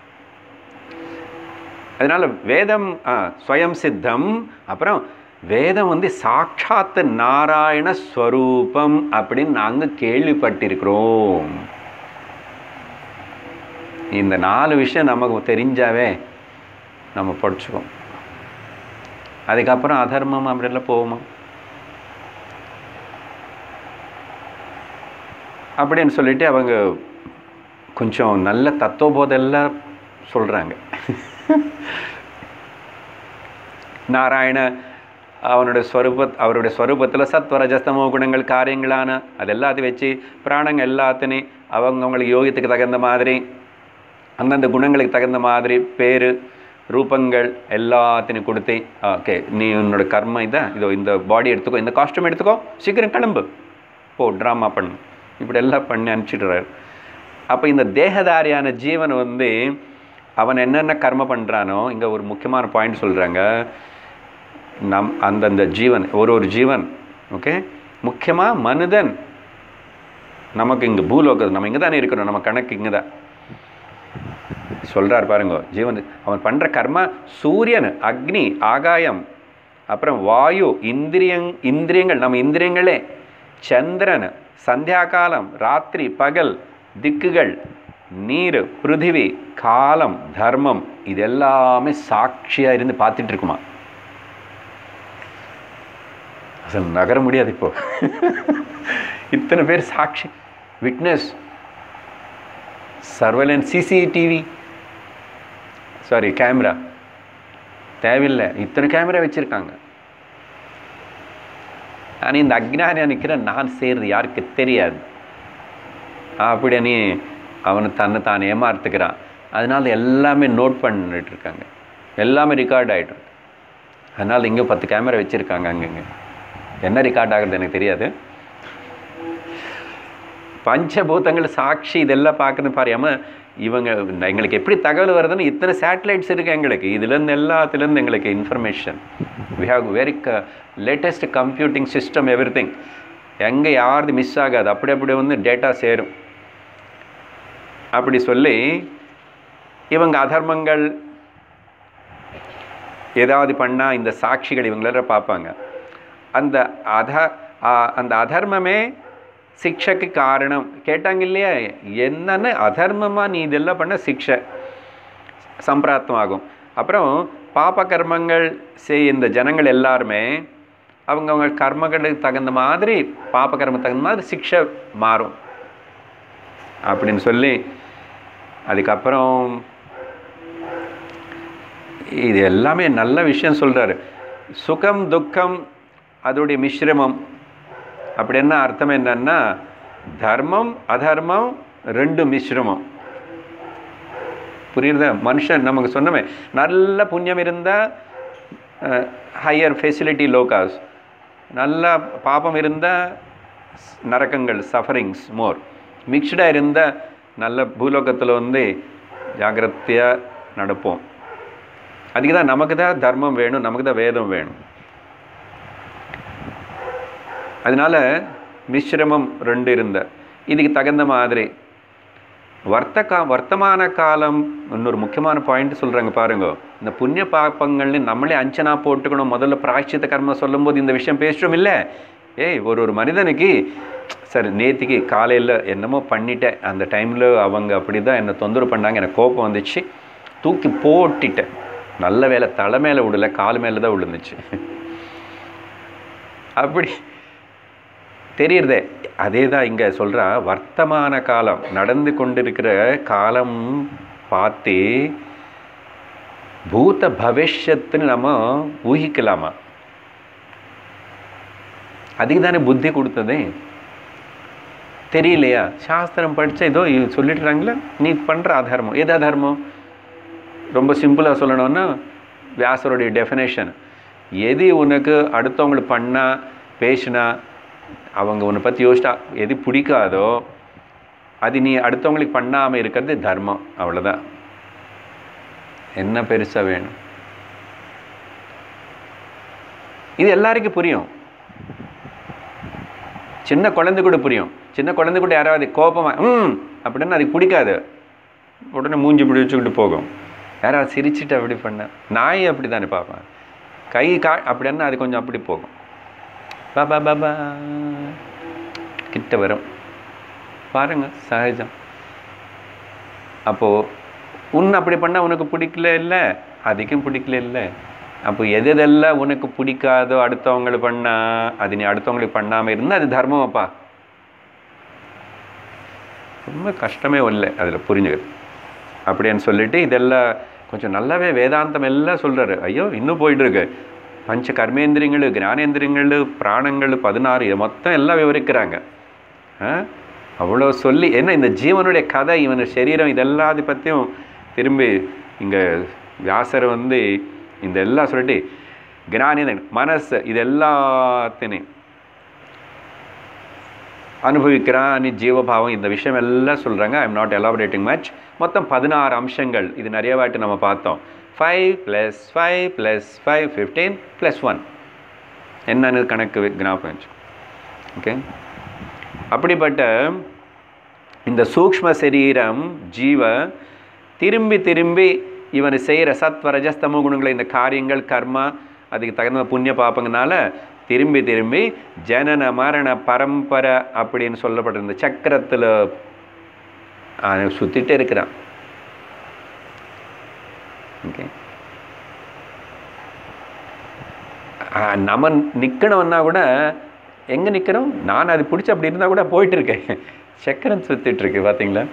அதனால் வேதம் ஆ, ஸ்வயம் சித்தம் அப்புறம் வேதம் வந்து சாட்சாத் நாராயண ஸ்வரூபம் அப்படின்னு நாங்கள் கேள்விப்பட்டிருக்கிறோம் இந்த நாலு விஷயம் நமக்கு தெரிஞ்சாவே நம்ம படிச்சுக்கோம் அதுக்கப்புறம் அதர்மம் அப்படிலாம் போவோமா அப்படின்னு சொல்லிட்டு அவங்க கொஞ்சம் நல்ல தத்துவபோதெல்லாம் சொல்கிறாங்க நாராயண அவனுடைய ஸ்வரூப அவருடைய ஸ்வரூபத்தில் சத்வரஜஸ்தமோ குணங்கள் காரியங்களான அது எல்லாத்தையும் வச்சு பிராணங்க எல்லாத்தையும் அவங்க அவங்களுக்கு யோகத்துக்கு தகுந்த மாதிரி அந்தந்த குணங்களுக்கு தகுந்த மாதிரி பேர் ரூபங்கள் எல்லாத்தையும் கொடுத்து ஓகே நீ உன்னோட கர்ம இதான் இதோ இந்த பாடி எடுத்துக்கோ இந்த காஸ்டியூம் எடுத்துக்கோ சீக்கிரம் கிளம்பு போ ட்ராமா பண்ணு இப்படி எல்லாம் பண்ணி அனுப்பிச்சிடுறாரு அப்போ இந்த தேகதாரியான ஜீவன் வந்து அவன் என்னென்ன கர்ம பண்ணுறானோ இங்கே ஒரு முக்கியமான பாயிண்ட் சொல்கிறாங்க நம் அந்தந்த ஜீவன் ஒரு ஒரு ஜீவன் ஓகே முக்கியமாக மனிதன் நமக்கு இங்கே பூலோகம் நம்ம இங்கே தானே இருக்கிறோம் நம்ம கணக்கு இங்கே தான் சொல்கிறார் பாருங்க ஜீவன் அவன் பண்ணுற கர்மா சூரியன் அக்னி ஆகாயம் அப்புறம் வாயு இந்திரியங் இந்திரியங்கள் நம்ம இந்திரியங்களே சந்திரன் சந்தியாகாலம் ராத்திரி பகல் திக்குகள் நீர் பிருத்திவி காலம் தர்மம் இது எல்லாமே சாட்சியாக இருந்து பார்த்துட்டு இருக்குமா அசல் நகர முடியாது இப்போ இத்தனை பேர் சாட்சி witness surveillance CCTV sorry camera தேவையில்லை இத்தனை கேமரா வச்சுருக்காங்க ஆனால் இந்த அக்ஞானியாக நிற்கிற நான் செய்கிறது யாருக்கு தெரியாது அப்படி நீ அவனை தன்னை தான் ஏமாத்துக்கிறான் அதனால எல்லாமே நோட் பண்ணிட்டு இருக்காங்க எல்லாமே ரெக்கார்ட் ஆகிட்டு இருக்கு அதனால் இங்கே பத்து கேமரா வச்சுருக்காங்க அங்கங்கே என்ன ரெக்கார்ட் ஆகுறது எனக்கு தெரியாது பஞ்சபூதங்கள் சாட்சி இதெல்லாம் பார்க்கணும் பாரியாம இவங்க எங்களுக்கு எப்படி தகவல் வருதுன்னு இத்தனை சேட்டலைட்ஸ் இருக்குது எங்களுக்கு இதுலேருந்து எல்லாத்துலேருந்து எங்களுக்கு இன்ஃபர்மேஷன் வி ஹாவ் வெரி க latest computing system everything எங்கே யாருது மிஸ் ஆகாது அப்படி அப்படி வந்து டேட்டா சேரும் அப்படி சொல்லி இவங்க அதர்மங்கள் ஏதாவது பண்ணால் இந்த சாட்சிகள் இவங்கள பார்ப்பாங்க அந்த அத ஆ- அந்த அதர்மமே சிக்ஷைக்கு காரணம் கேட்டாங்க இல்லையா என்னன்னு அதர்மமாக நீ இதெல்லாம் பண்ண சிக்ஷை சம்பிராப்தம் ஆகும் அப்புறம் பாப கர்மங்கள் செய் இந்த ஜனங்கள் எல்லாருமே அவங்க அவங்க கர்மங்களுக்கு தகுந்த மாதிரி பாப கர்ம தகுந்த மாதிரி சிக்ஷை மாறும் அப்படின்னு சொல்லி அதுக்கப்புறம் இது எல்லாமே நல்ல விஷயம் சொல்கிறாரு சுகம் துக்கம் அதோடைய மிஸ்ரமம் அப்படின்னா அர்த்தம் என்னன்னா தர்மம் அதர்மம் ரெண்டு மிஸ்ரமம் புரியுறதா மனுஷன் நமக்கு சொன்னமே நல்ல புண்ணியம் இருந்தால் ஹையர் ஃபெசிலிட்டி லோகாஸ் நல்ல பாபம் இருந்தால் நரக்கங்கள் சஃபரிங்ஸ் மோர் மிக்ஸ்டாக இருந்தால் நல்ல பூலோகத்தில் வந்து ஜாகிரதையாக நடப்போம் அதுக்கு தான் நமக்கு தான் தர்மம் வேணும் நமக்கு தான் வேதம் வேணும் அதனால மிஸ்ரமம் ரெண்டு இருந்த இதுக்கு தகுந்த மாதிரி வர்த்த கா வர்த்தமான காலம் இன்னொரு முக்கியமான பாயிண்ட் சொல்கிறாங்க பாருங்க இந்த புண்ணிய பாப்பங்கள்னு நம்மளே அஞ்சனா போட்டுக்கணும் முதல்ல பிராய்ச்சித்த கர்மம் சொல்லும்போது இந்த விஷயம் பேசுகிறோம் இல்லை ஏய் ஒரு ஒரு மனிதனுக்கு சரி நேத்திக்கு காலையில் என்னமோ பண்ணிட்டேன் அந்த டைமில் அவங்க அப்படி தான் என்னை தொந்தரவு பண்ணாங்க எனக்கு கோபம் வந்துச்சு தூக்கி போட்டுட்டேன் நல்ல வேலை தலை மேலே விடல கால் மேலே தான் விழுந்துச்சு அப்படி தெரியுறதே அதே தான் இங்கே சொல்கிறா வர்த்தமான காலம் நடந்து கொண்டிருக்கிற காலம் பார்த்து பூத பவிஷ்யத்துன்னு நம்ம ஊகிக்கலாமா அதுக்கு தானே புத்தி கொடுத்ததே தெரியலையா சாஸ்திரம் படித்தா ஏதோ இது சொல்லிட்டுறாங்களே நீ பண்ணுற அதர்மம் எது அதர்மம் ரொம்ப சிம்பிளாக சொல்லணும்னா வியாசருடைய டெஃபினேஷன் எது உனக்கு அடுத்தவங்களுக்கு பண்ணா பேசினா அவங்க உன்னை பற்றி யோசிச்சா எது பிடிக்காதோ அது நீ அடுத்தவங்களுக்கு பண்ணாமல் இருக்கிறது தர்மம் அவ்வளோதான் என்ன பெருசாக வேணும் இது எல்லாருக்கும் புரியும் சின்ன குழந்தை கூட புரியும் சின்ன குழந்தை கூட யாராவது கோபமா ம் அப்படின்னு அதுக்கு பிடிக்காது உடனே மூஞ்சி இப்படி வச்சுக்கிட்டு போகும் யாராவது சிரிச்சிட்டு அப்படி பண்ண நாய் அப்படி தானே பார்ப்பேன் கை கா அப்படின்னா அது கொஞ்சம் அப்படி போகும் பாபா பாபா கிட்ட வரும் பாருங்க சகஜம் அப்போது உன்னை அப்படி பண்ணால் உனக்கு பிடிக்கல இல்லை அதுக்கும் பிடிக்கல இல்லை அப்போ எது எதெல்லாம் உனக்கு பிடிக்காதோ அடுத்தவங்களுக்கு பண்ணா அது நீ அடுத்தவங்களுக்கு பண்ணாமல் இருந்தால் அது தர்மமாப்பா ரொம்ப கஷ்டமே இல்லை அதில் புரிஞ்சுக்கிறது அப்படின்னு சொல்லிட்டு இதெல்லாம் கொஞ்சம் நல்லாவே வேதாந்தம் எல்லாம் சொல்கிறாரு ஐயோ இன்னும் போயிட்டு இருக்கு பஞ்ச கர்மேந்திரியங்கள் ஞானேந்திரியங்கள் பிராணங்கள் பதினாறு இது மொத்தம் எல்லாம் விவரிக்கிறாங்க ஆ? அவ்வளோ சொல்லி என்ன இந்த ஜீவனுடைய கதை இவன் சரீரம் இதெல்லாத்தை பற்றியும் திரும்பி இங்கே வியாசர் வந்து இந்த எல்லாம் சொல்லிட்டு ஞானேந்திரன் மனசு இது எல்லாத்தையும் அனுபவிக்கிறான் நீ ஜீவபாவம் இந்த விஷயம் எல்லாம் சொல்கிறாங்க I am not elaborating much மொத்தம் பதினாறு அம்சங்கள் இது நிறைய வாட்டி நம்ம பார்த்தோம் five plus five plus five fifteen plus one என்னன்னு கணக்கு ஞாபகம் வச்சு ஓகே அப்படிப்பட்ட இந்த சூக்ஷ்ம சரீரம் ஜீவ திரும்பி திரும்பி இவன் செய்கிற சத்வ ரஜஸ்தமோ குணங்களை இந்த காரியங்கள் கர்மா அதுக்கு தகுந்த புண்ணிய பாப்பங்கனால திரும்பி திரும்பி ஜனன மரண பரம்பரை அப்படின்னு சொல்லப்பட்ட இந்த சக்கரத்தில் சுற்றிட்டு இருக்கிறான் ஓகே நம்ம நிற்கணும்னா கூட எங்கே நிற்கிறோம் நான் அது பிடிச்சி அப்படி இருந்தால் கூட போயிட்டு இருக்கேன் சக்கரம் சுற்றிட்டு இருக்கு பார்த்தீங்களா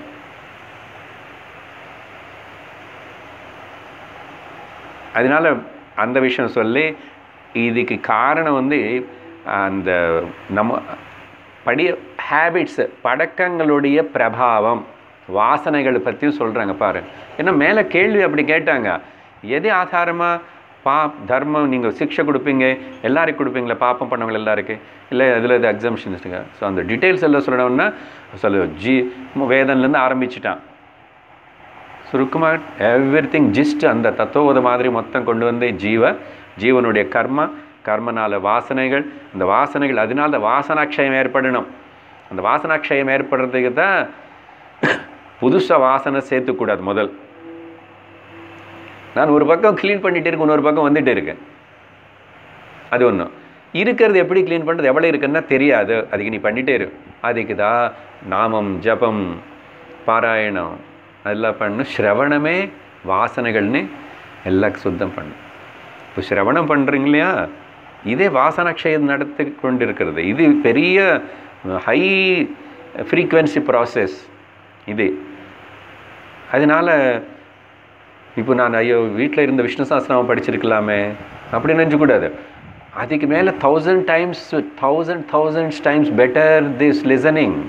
அதனால அந்த விஷயம் சொல்லி இதுக்கு காரணம் வந்து அந்த நம்ம படி ஹேபிட்ஸு பழக்கங்களுடைய பிரபாவம் வாசனைகளை பற்றியும் சொல்கிறாங்க பாரு ஏன்னா மேலே கேள்வி அப்படி கேட்டாங்க எது ஆதாரமாக பா தர்மம் நீங்கள் சிக்ஷை கொடுப்பீங்க எல்லாருக்கும் கொடுப்பீங்களா பாப்பம் பண்ணவங்க எல்லாருக்கு இல்லை இதில் இது எக்ஸாம்ஷன் இருக்குங்க ஸோ அந்த டீட்டெயில்ஸ் எல்லாம் சொல்லணும்னா சொல்லு ஜி வேதன்லேருந்து ஆரம்பிச்சிட்டான் சுருக்கமாக எவ்ரி திங் ஜிஸ்ட் அந்த தத்துவத மாதிரி மொத்தம் கொண்டு வந்து ஜீவ ஜீவனுடைய கர்மா கர்மனால வாசனைகள் அந்த வாசனைகள் அதனால அந்த வாசனாட்சயம் ஏற்படணும் அந்த வாசனாட்சயம் ஏற்படுறதுக்கு தான் புதுசாக வாசனை சேர்த்துக்கூடாது முதல் நான் ஒரு பக்கம் க்ளீன் பண்ணிட்டு இருக்கேன் இன்னொரு பக்கம் வந்துட்டு இருக்கேன் அது ஒன்றும் இருக்கிறது எப்படி க்ளீன் பண்ணுறது எவ்வளோ இருக்குன்னா தெரியாது அதுக்கு நீ பண்ணிட்டே இரு அதுக்கு தான் நாமம் ஜபம் பாராயணம் அதெல்லாம் பண்ணு ஸ்ரவணமே வாசனைகள்னு எல்லாம் சுத்தம் பண்ணு இப்போ ஸ்ரவணம் பண்ணுறீங்க இல்லையா இதே வாசனாட்சயம் நடத்தி கொண்டு இருக்கிறது இது பெரிய ஹை ஃப்ரீக்குவென்சி ப்ராசஸ் இது அதனால் இப்போ நான் ஐயோ வீட்டில் இருந்த விஷ்ணு சாஸ்திரம் படிச்சிருக்கலாமே அப்படி நினச்சக்கூடாது அதுக்கு மேலே thousand times thousand thousands times better this listening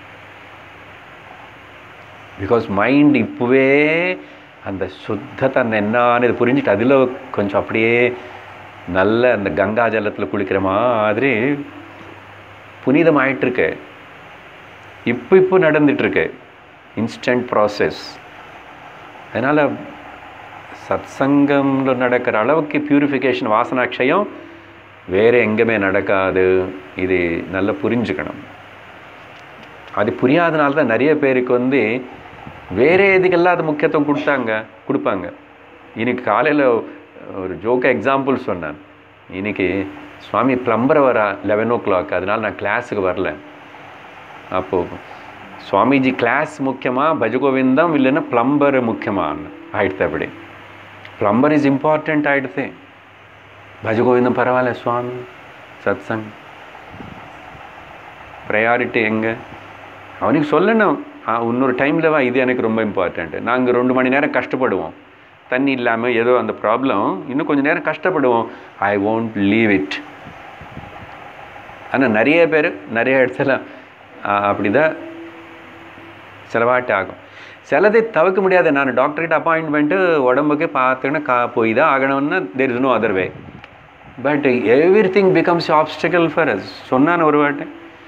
because mind இப்போவே அந்த சுத்தத்தை என்னன்னு இது புரிஞ்சுட்டு அதில் கொஞ்சம் அப்படியே நல்ல அந்த கங்கா ஜலத்தில் குளிக்கிற மாதிரி புனிதமாயிட்டுருக்கு இப்போ இப்போ நடந்துட்டுருக்கு இன்ஸ்டன்ட் ப்ராசஸ் அதனால் சத்சங்கம்ல நடக்கிற அளவுக்கு பியூரிஃபிகேஷன் வாசனாட்சயம் வேறு எங்கேயுமே நடக்காது இது நல்லா புரிஞ்சுக்கணும் அது புரியாதனால தான் நிறைய பேருக்கு வந்து வேறு எதுக்கெல்லாம் அது முக்கியத்துவம் கொடுத்தாங்க கொடுப்பாங்க இன்னைக்கு காலையில் ஒரு ஜோக்க எக்ஸாம்பிள் சொன்னேன் இன்னைக்கு சுவாமி பிளம்பர் வர லெவன் ஓ கிளாக் அதனால் நான் கிளாஸுக்கு வரல அப்போது சுவாமிஜி கிளாஸ் முக்கியமா பஜகோவிந்தம் இல்லைன்னா பிளம்பர் முக்கியமான்னு ஆயிடுத்து அப்படி பிளம்பர் இஸ் இம்பார்ட்டண்ட் ஆயிடுது பஜகோவிந்தம் பரவாயில்ல சுவாமி சத் சங் ப்ரையாரிட்டி எங்கே அவனுக்கு சொல்லணும் ஆ, இன்னொரு டைமில் வா இது எனக்கு ரொம்ப இம்பார்ட்டண்ட்டு நாங்கள் ரெண்டு மணி நேரம் கஷ்டப்படுவோம் தண்ணி இல்லாமல் ஏதோ அந்த ப்ராப்ளம் இன்னும் கொஞ்சம் நேரம் கஷ்டப்படுவோம் ஐ won't லீவ் இட் ஆனால் நிறைய பேர் நிறைய இடத்துல அப்படி தான் செலவாட்டு ஆகும் சிலதை தவிர்க்க முடியாது நான் டாக்டர்கிட்ட அப்பாயின்மெண்ட்டு உடம்புக்கு பார்த்துன்னு கா போய் தான் ஆகணும்னா there is no other way but everything becomes obstacle for us சொன்னான் ஒரு வாட்டி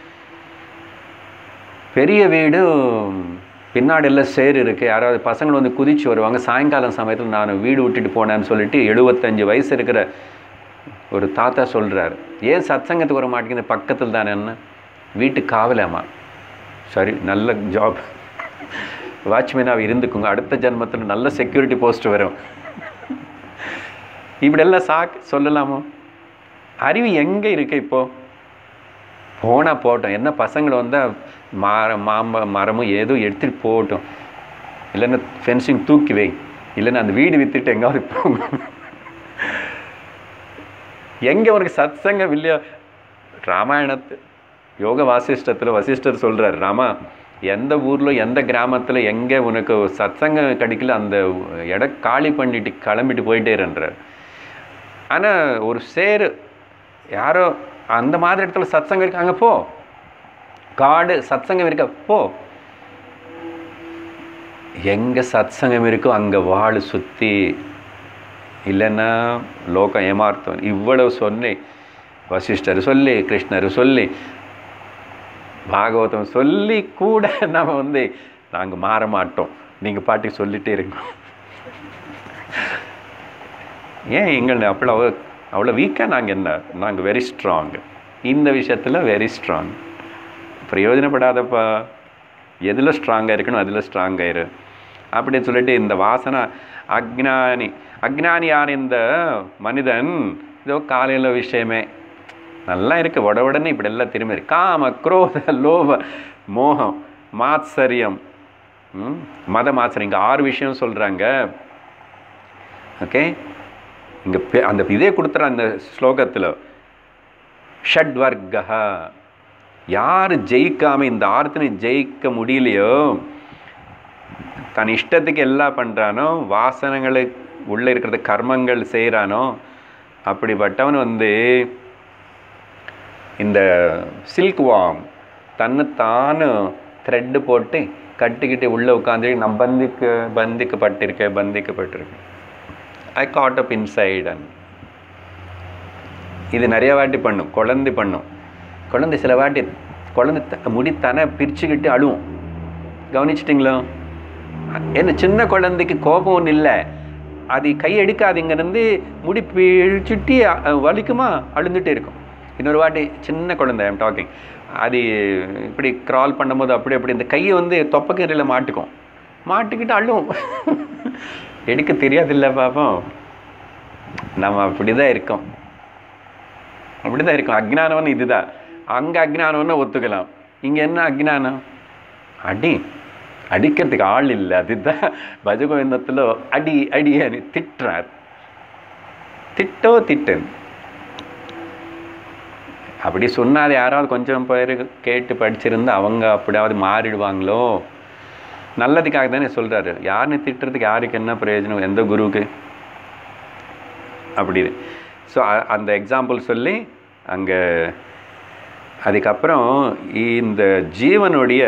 பெரிய வீடு பின்னாடி எல்லாம் சேர் இருக்குது யாராவது பசங்கள் வந்து குதிச்சு வருவாங்க சாயங்காலம் சமயத்தில் நான் வீடு விட்டுட்டு போனேன்னு சொல்லிட்டு எழுபத்தஞ்சு வயசு இருக்கிற ஒரு தாத்தா சொல்கிறாரு ஏன் சத்சங்கத்துக்கு வர மாட்டேங்குது பக்கத்தில் தானே என்ன வீட்டுக்கு காவலாமா சரி நல்ல ஜாப் வாட்ச்மேனாக இருந்துக்குங்க அடுத்த ஜென்மத்தில் நல்ல செக்யூரிட்டி போஸ்ட் வரும் இப்படியெல்லாம் சாக்கு சொல்லலாமோ அறிவு எங்கே இருக்கு இப்போ போனால் போகட்டும் என்ன பசங்களை வந்தால் மாற மாம்ப மரமும் ஏதோ எடுத்துகிட்டு போகட்டும் இல்லைன்னா ஃபென்சிங் தூக்கி வை இல்லைன்னா அந்த வீடு விற்றுட்டு எங்காவது போங்க எங்கே உனக்கு சத்சங்கம் இல்லையா ராமாயணத்து யோக வாசிஷ்டத்தில் வசிஷ்டர் சொல்கிறார் ராமா எந்த ஊரில் எந்த கிராமத்தில் எங்கே உனக்கு சத்சங்கம் கிடைக்கல அந்த இட காலி பண்ணிட்டு கிளம்பிட்டு போயிட்டேருன்றார் ஆனால் ஒரு சேரு யாரோ அந்த மாதிரி இடத்துல சத்சங்கம் இருக்கு அங்கே போ காடு சத்சங்கம் இருக்க போ எங்கே சத்சங்கம் இருக்கோ அங்கே வாழ் சுற்றி இல்லைன்னா லோகம் ஏமார்த்தம் இவ்வளவு சொல்லி வசிஷ்டர் சொல்லி கிருஷ்ணர் சொல்லி பாகவதம் சொல்லி கூட நம்ம வந்து நாங்கள் மாற மாட்டோம் நீங்கள் பாட்டுக்கு சொல்லிட்டே இருக்கோம் ஏன் எங்கள் அவ்வளோ அவ்வளோ வீக்காக நாங்கள் என்ன நாங்கள் வெரி ஸ்ட்ராங் இந்த விஷயத்தில் வெரி ஸ்ட்ராங் பிரயோஜனப்படாதப்பா எதில் ஸ்ட்ராங்காக இருக்கணும் அதில் ஸ்ட்ராங்காக இரு அப்படின்னு சொல்லிட்டு இந்த வாசனை அக்ஞானி அக்ஞானியான இந்த மனிதன் இதோ காலையில் விஷயமே நல்லா இருக்கு உட உடனே இப்படி எல்லாம் திரும்பி இருக்கு. காம குரோத லோப மோகம் மாத்சரியம் ம், மத மாத்சரியம் இங்கே ஆறு விஷயம் சொல்கிறாங்க ஓகே இங்கே அந்த இதே கொடுத்துற அந்த ஸ்லோகத்தில் ஷட்வர்கா யார் ஜெயிக்காம இந்த ஆர்த்தனை ஜெயிக்க முடியலையோ தன் இஷ்டத்துக்கு எல்லாம் பண்ணுறானோ வாசனங்களை உள்ளே இருக்கிற கர்மங்கள் செய்கிறானோ அப்படிப்பட்டவன் வந்து இந்த சில்க் வாம் தன்னை தானு த்ரெட்டு போட்டு கட்டிக்கிட்டு உள்ளே உட்காந்து நான் பந்திக்கு பந்திக்கப்பட்டிருக்கேன் பந்திக்கப்பட்டிருக்கேன் I caught up inside and இது நிறைய வாட்டி பண்ணும் குழந்தை பண்ணும் குழந்தை சில வாட்டி குழந்தை த- முடி தனை பிரிச்சுக்கிட்டு அழுவும் கவனிச்சிட்டிங்களோ என்ன சின்ன குழந்தைக்கு கோபம் ஒன்றும் இல்லை அது கை எடுக்காதீங்கன்னு முடி பிழிச்சுட்டி அ- வலிக்குமா அழுந்துட்டே இருக்கும் இன்னொரு வாட்டி சின்ன குழந்தை ஐம் டாக்கிங் அது இப்படி க்ரால் பண்ணும்போது அப்படி அப்படி இந்த கையை வந்து தொப்பக்கீரையில் மாட்டுக்கும் மாட்டிக்கிட்டு அழுவும் எடுக்க தெரியாதில்ல பாப்போம் நம்ம அப்படி தான் இருக்கோம் அப்படி தான் இருக்கும் அஜ்ஞானம்னு இதுதான் அங்கே அஜ்ஞானம்னு ஒத்துக்கலாம் இங்கே என்ன அஜ்ஞானம் அடி அடிக்கிறதுக்கு ஆள் இல்லை அதுதான் பஜகோவிந்தத்தில் அடி அடி அடி திட்டுறார் திட்டோ திட்டு அப்படி சொன்னாது யாராவது கொஞ்சம் பேர் கேட்டு படிச்சிருந்தா அவங்க அப்படியாவது மாறிடுவாங்களோ நல்லதுக்காக தானே சொல்கிறாரு யாருன்னு திட்டுறதுக்கு யாருக்கு என்ன பிரயோஜனம் எந்த குருவுக்கு அப்படி ஸோ அந்த எக்ஸாம்பிள் சொல்லி அங்கே அதுக்கப்புறம் இந்த ஜீவனுடைய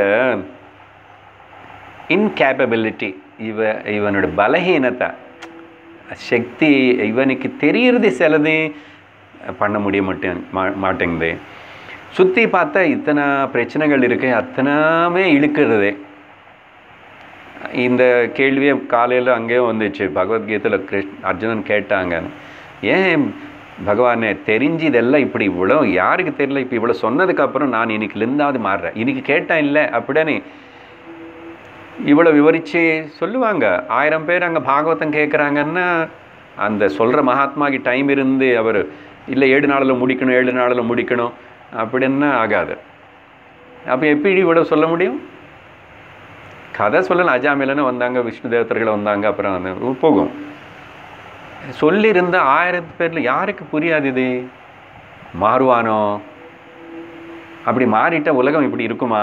இன்கேப்பபிலிட்டி இவ இவனோட பலகீனத்தை சக்தி இவனுக்கு தெரியறது சிலது பண்ண முடிய மாட்டேன் மா- மாட்டேங்குது சுற்றி பார்த்தா இத்தனை பிரச்சனைகள் இருக்கு அத்தனாமே இழுக்கிறது இந்த கேள்வியே காலையில் அங்கேயும் வந்துச்சு பகவத்கீதையில் கிருஷ்ண அர்ஜுனன் கேட்டாங்க ஏன் பகவானே தெரிஞ்சு இதெல்லாம் இப்படி இவ்வளோ யாருக்கு தெரியல இப்போ இவ்வளோ சொன்னதுக்கப்புறம் நான் இன்னைக்குலேருந்தாவது மாறுறேன் இன்னைக்கு கேட்டேன் இல்லை அப்படின்னு இவ்வளோ விவரித்து சொல்லுவாங்க ஆயிரம் பேர் அங்கே பாகவதம் கேட்குறாங்கன்னா அந்த சொல்கிற மகாத்மாக்கு டைம் இருந்து அவர் இல்லை ஏழு நாளில் முடிக்கணும் ஏழு நாளில் முடிக்கணும் அப்படின்னா ஆகாது அப்போ எப்படி இவ்வளோ சொல்ல முடியும் கதை சொல்லலாம் அஜாமிலன்னு வந்தாங்க விஷ்ணு தேவதர்கள் வந்தாங்க அப்புறம் அந்த போகும் சொல்லியிருந்த ஆயிரத்து பேரில் யாருக்கு புரியாது இது மாறுவானோ அப்படி மாறிட்ட உலகம் இப்படி இருக்குமா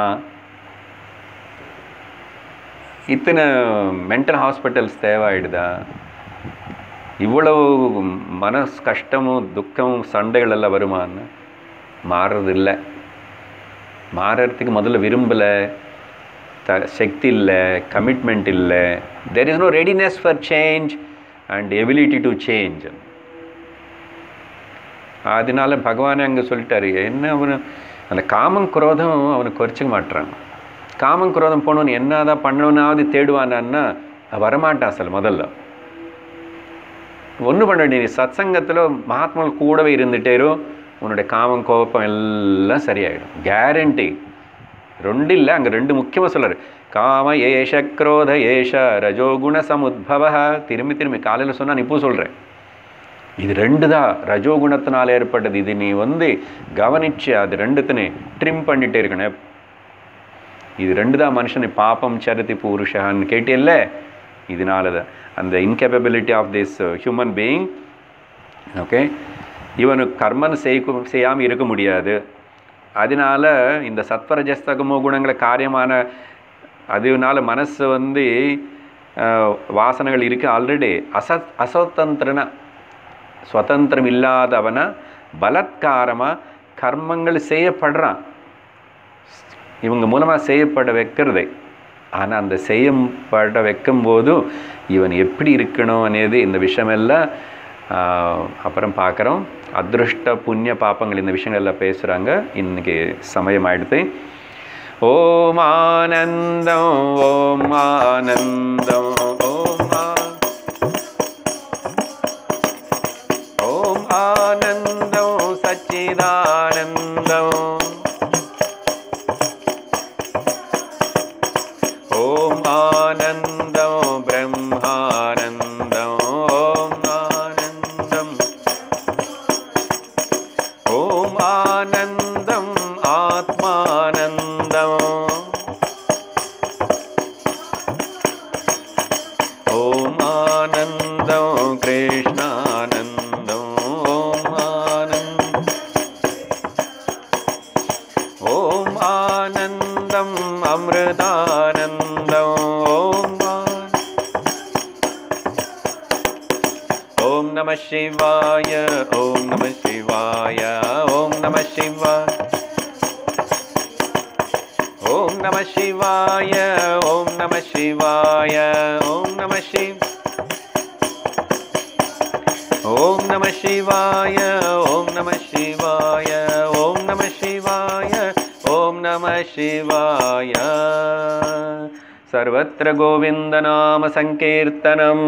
இத்தனை மென்டல் ஹாஸ்பிட்டல்ஸ் தேவையாயிடுதா இவ்வளவு மனஸ் கஷ்டமும் துக்கமும் சண்டைகள் எல்லாம் வருமான்னு மாறுறது இல்லை மாறுறதுக்கு முதல்ல விரும்பலை த சக்தி இல்லை கமிட்மெண்ட் இல்லை there is no readiness for change and ability to change அதனால பகவானே அங்கே சொல்லிட்டாரு என்ன அவனு அந்த காமம் குரோதம் அவனுக்கு குறைச்சிக்க மாட்டுறான் காமம் குரோதம் போனவன் என்னதான் பண்ணணும்னாவது தேடுவானான்னா வரமாட்டான் சார் முதல்ல ஒன்று பண்ண வேண்டிய சத்சங்கத்தில் மகாத்மாவில் கூடவே இருந்துட்டேரோ உன்னுடைய காமம் கோபம் எல்லாம் சரியாயிடும் கேரண்டி ரெண்டு இல்லை அங்கே ரெண்டு முக்கியமாக சொல்றாரு காம ஏஷ குரோத ஏஷ ரஜோகுண சமுத்பவ திரும்பி திரும்பி காலையில் சொன்னா இப்போ சொல்கிறேன் இது ரெண்டு தான் ரஜோகுணத்தினால் ஏற்பட்டது இது நீ வந்து கவனிச்சு அது ரெண்டுத்தினே ட்ரிம் பண்ணிட்டே இருக்கணும் இது ரெண்டு தான் மனுஷனை பாப்பம் சரித்தி புருஷான்னு கேட்டியல்ல இதனால தான் அந்த incapability of this human being okay இவனுக்கு கர்மன் செய்ய செய்யாமல் இருக்க முடியாது அதனால இந்த சத்வரஜஸ்தகமோ குணங்களை காரியமான அதனால மனசு வந்து அஹ், வாசனைகள் இருக்கு ஆல்ரெடி அசத் அசோத்தந்திரனா சுதந்திரம் இல்லாதவன பலத்காரமாக கர்மங்கள் செய்யப்படுறான் இவங்க மூலமாக செய்யப்பட வைக்கிறது ஆனால் அந்த செய்யப்பட வைக்கும்போது இவன் எப்படி இருக்கணும் అనేది இந்த விஷயமெல்லாம் ஆஹ், அப்புறம் பார்க்குறோம் அதிருஷ்ட புண்ணிய பாப்பங்கள் இந்த விஷயங்கள் எல்லாம் பேசுகிறாங்க இன்னைக்கு சமயம் ஆயிடுது ஓம் ஆனந்தம் ஓம் ஆனந்தம் ஓம் ஆ ॐ आनन्दं सच्चिदानन्दम् ॐ आनन्दं ब्रह्मानन्दम् ॐ आनन्दम् ॐ आनन्दम् आत्मानन्दम् ॐ आनन्दं कृष्णानन्दं ॐ आनन्द ॐ आनन्दम् अमृतानन्दम् ॐ आन- ॐ नमः शिवाय ॐ नमः शिवाय ॐ नमः शिवाय ஓம் நம சிவாய ஓம் நம சிவாய ஓம் நம சிவ ஓம் நம சிவாய ஓம் நம சிவாய ஓம் நம சிவாய ஓம் நம சிவாய சர்வத்திர கோவிந்த நாம சங்கீர்த்தனம்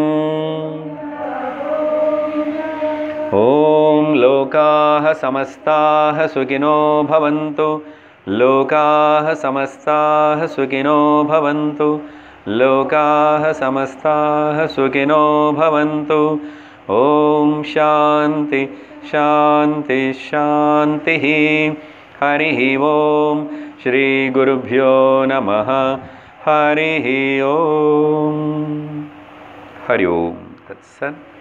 ॐ लोकाः समस्ताः सुखिनो भवन्तु लोकाः समस्ताः सुखिनो भवन्तु लोकाः समस्ताः सुखिनो भवन्तु ॐ शान्ति शान्ति शान्तिः हरिः ॐ श्रीगुरुभ्यो नमः हरिः ॐ हरि ओं तत्सत्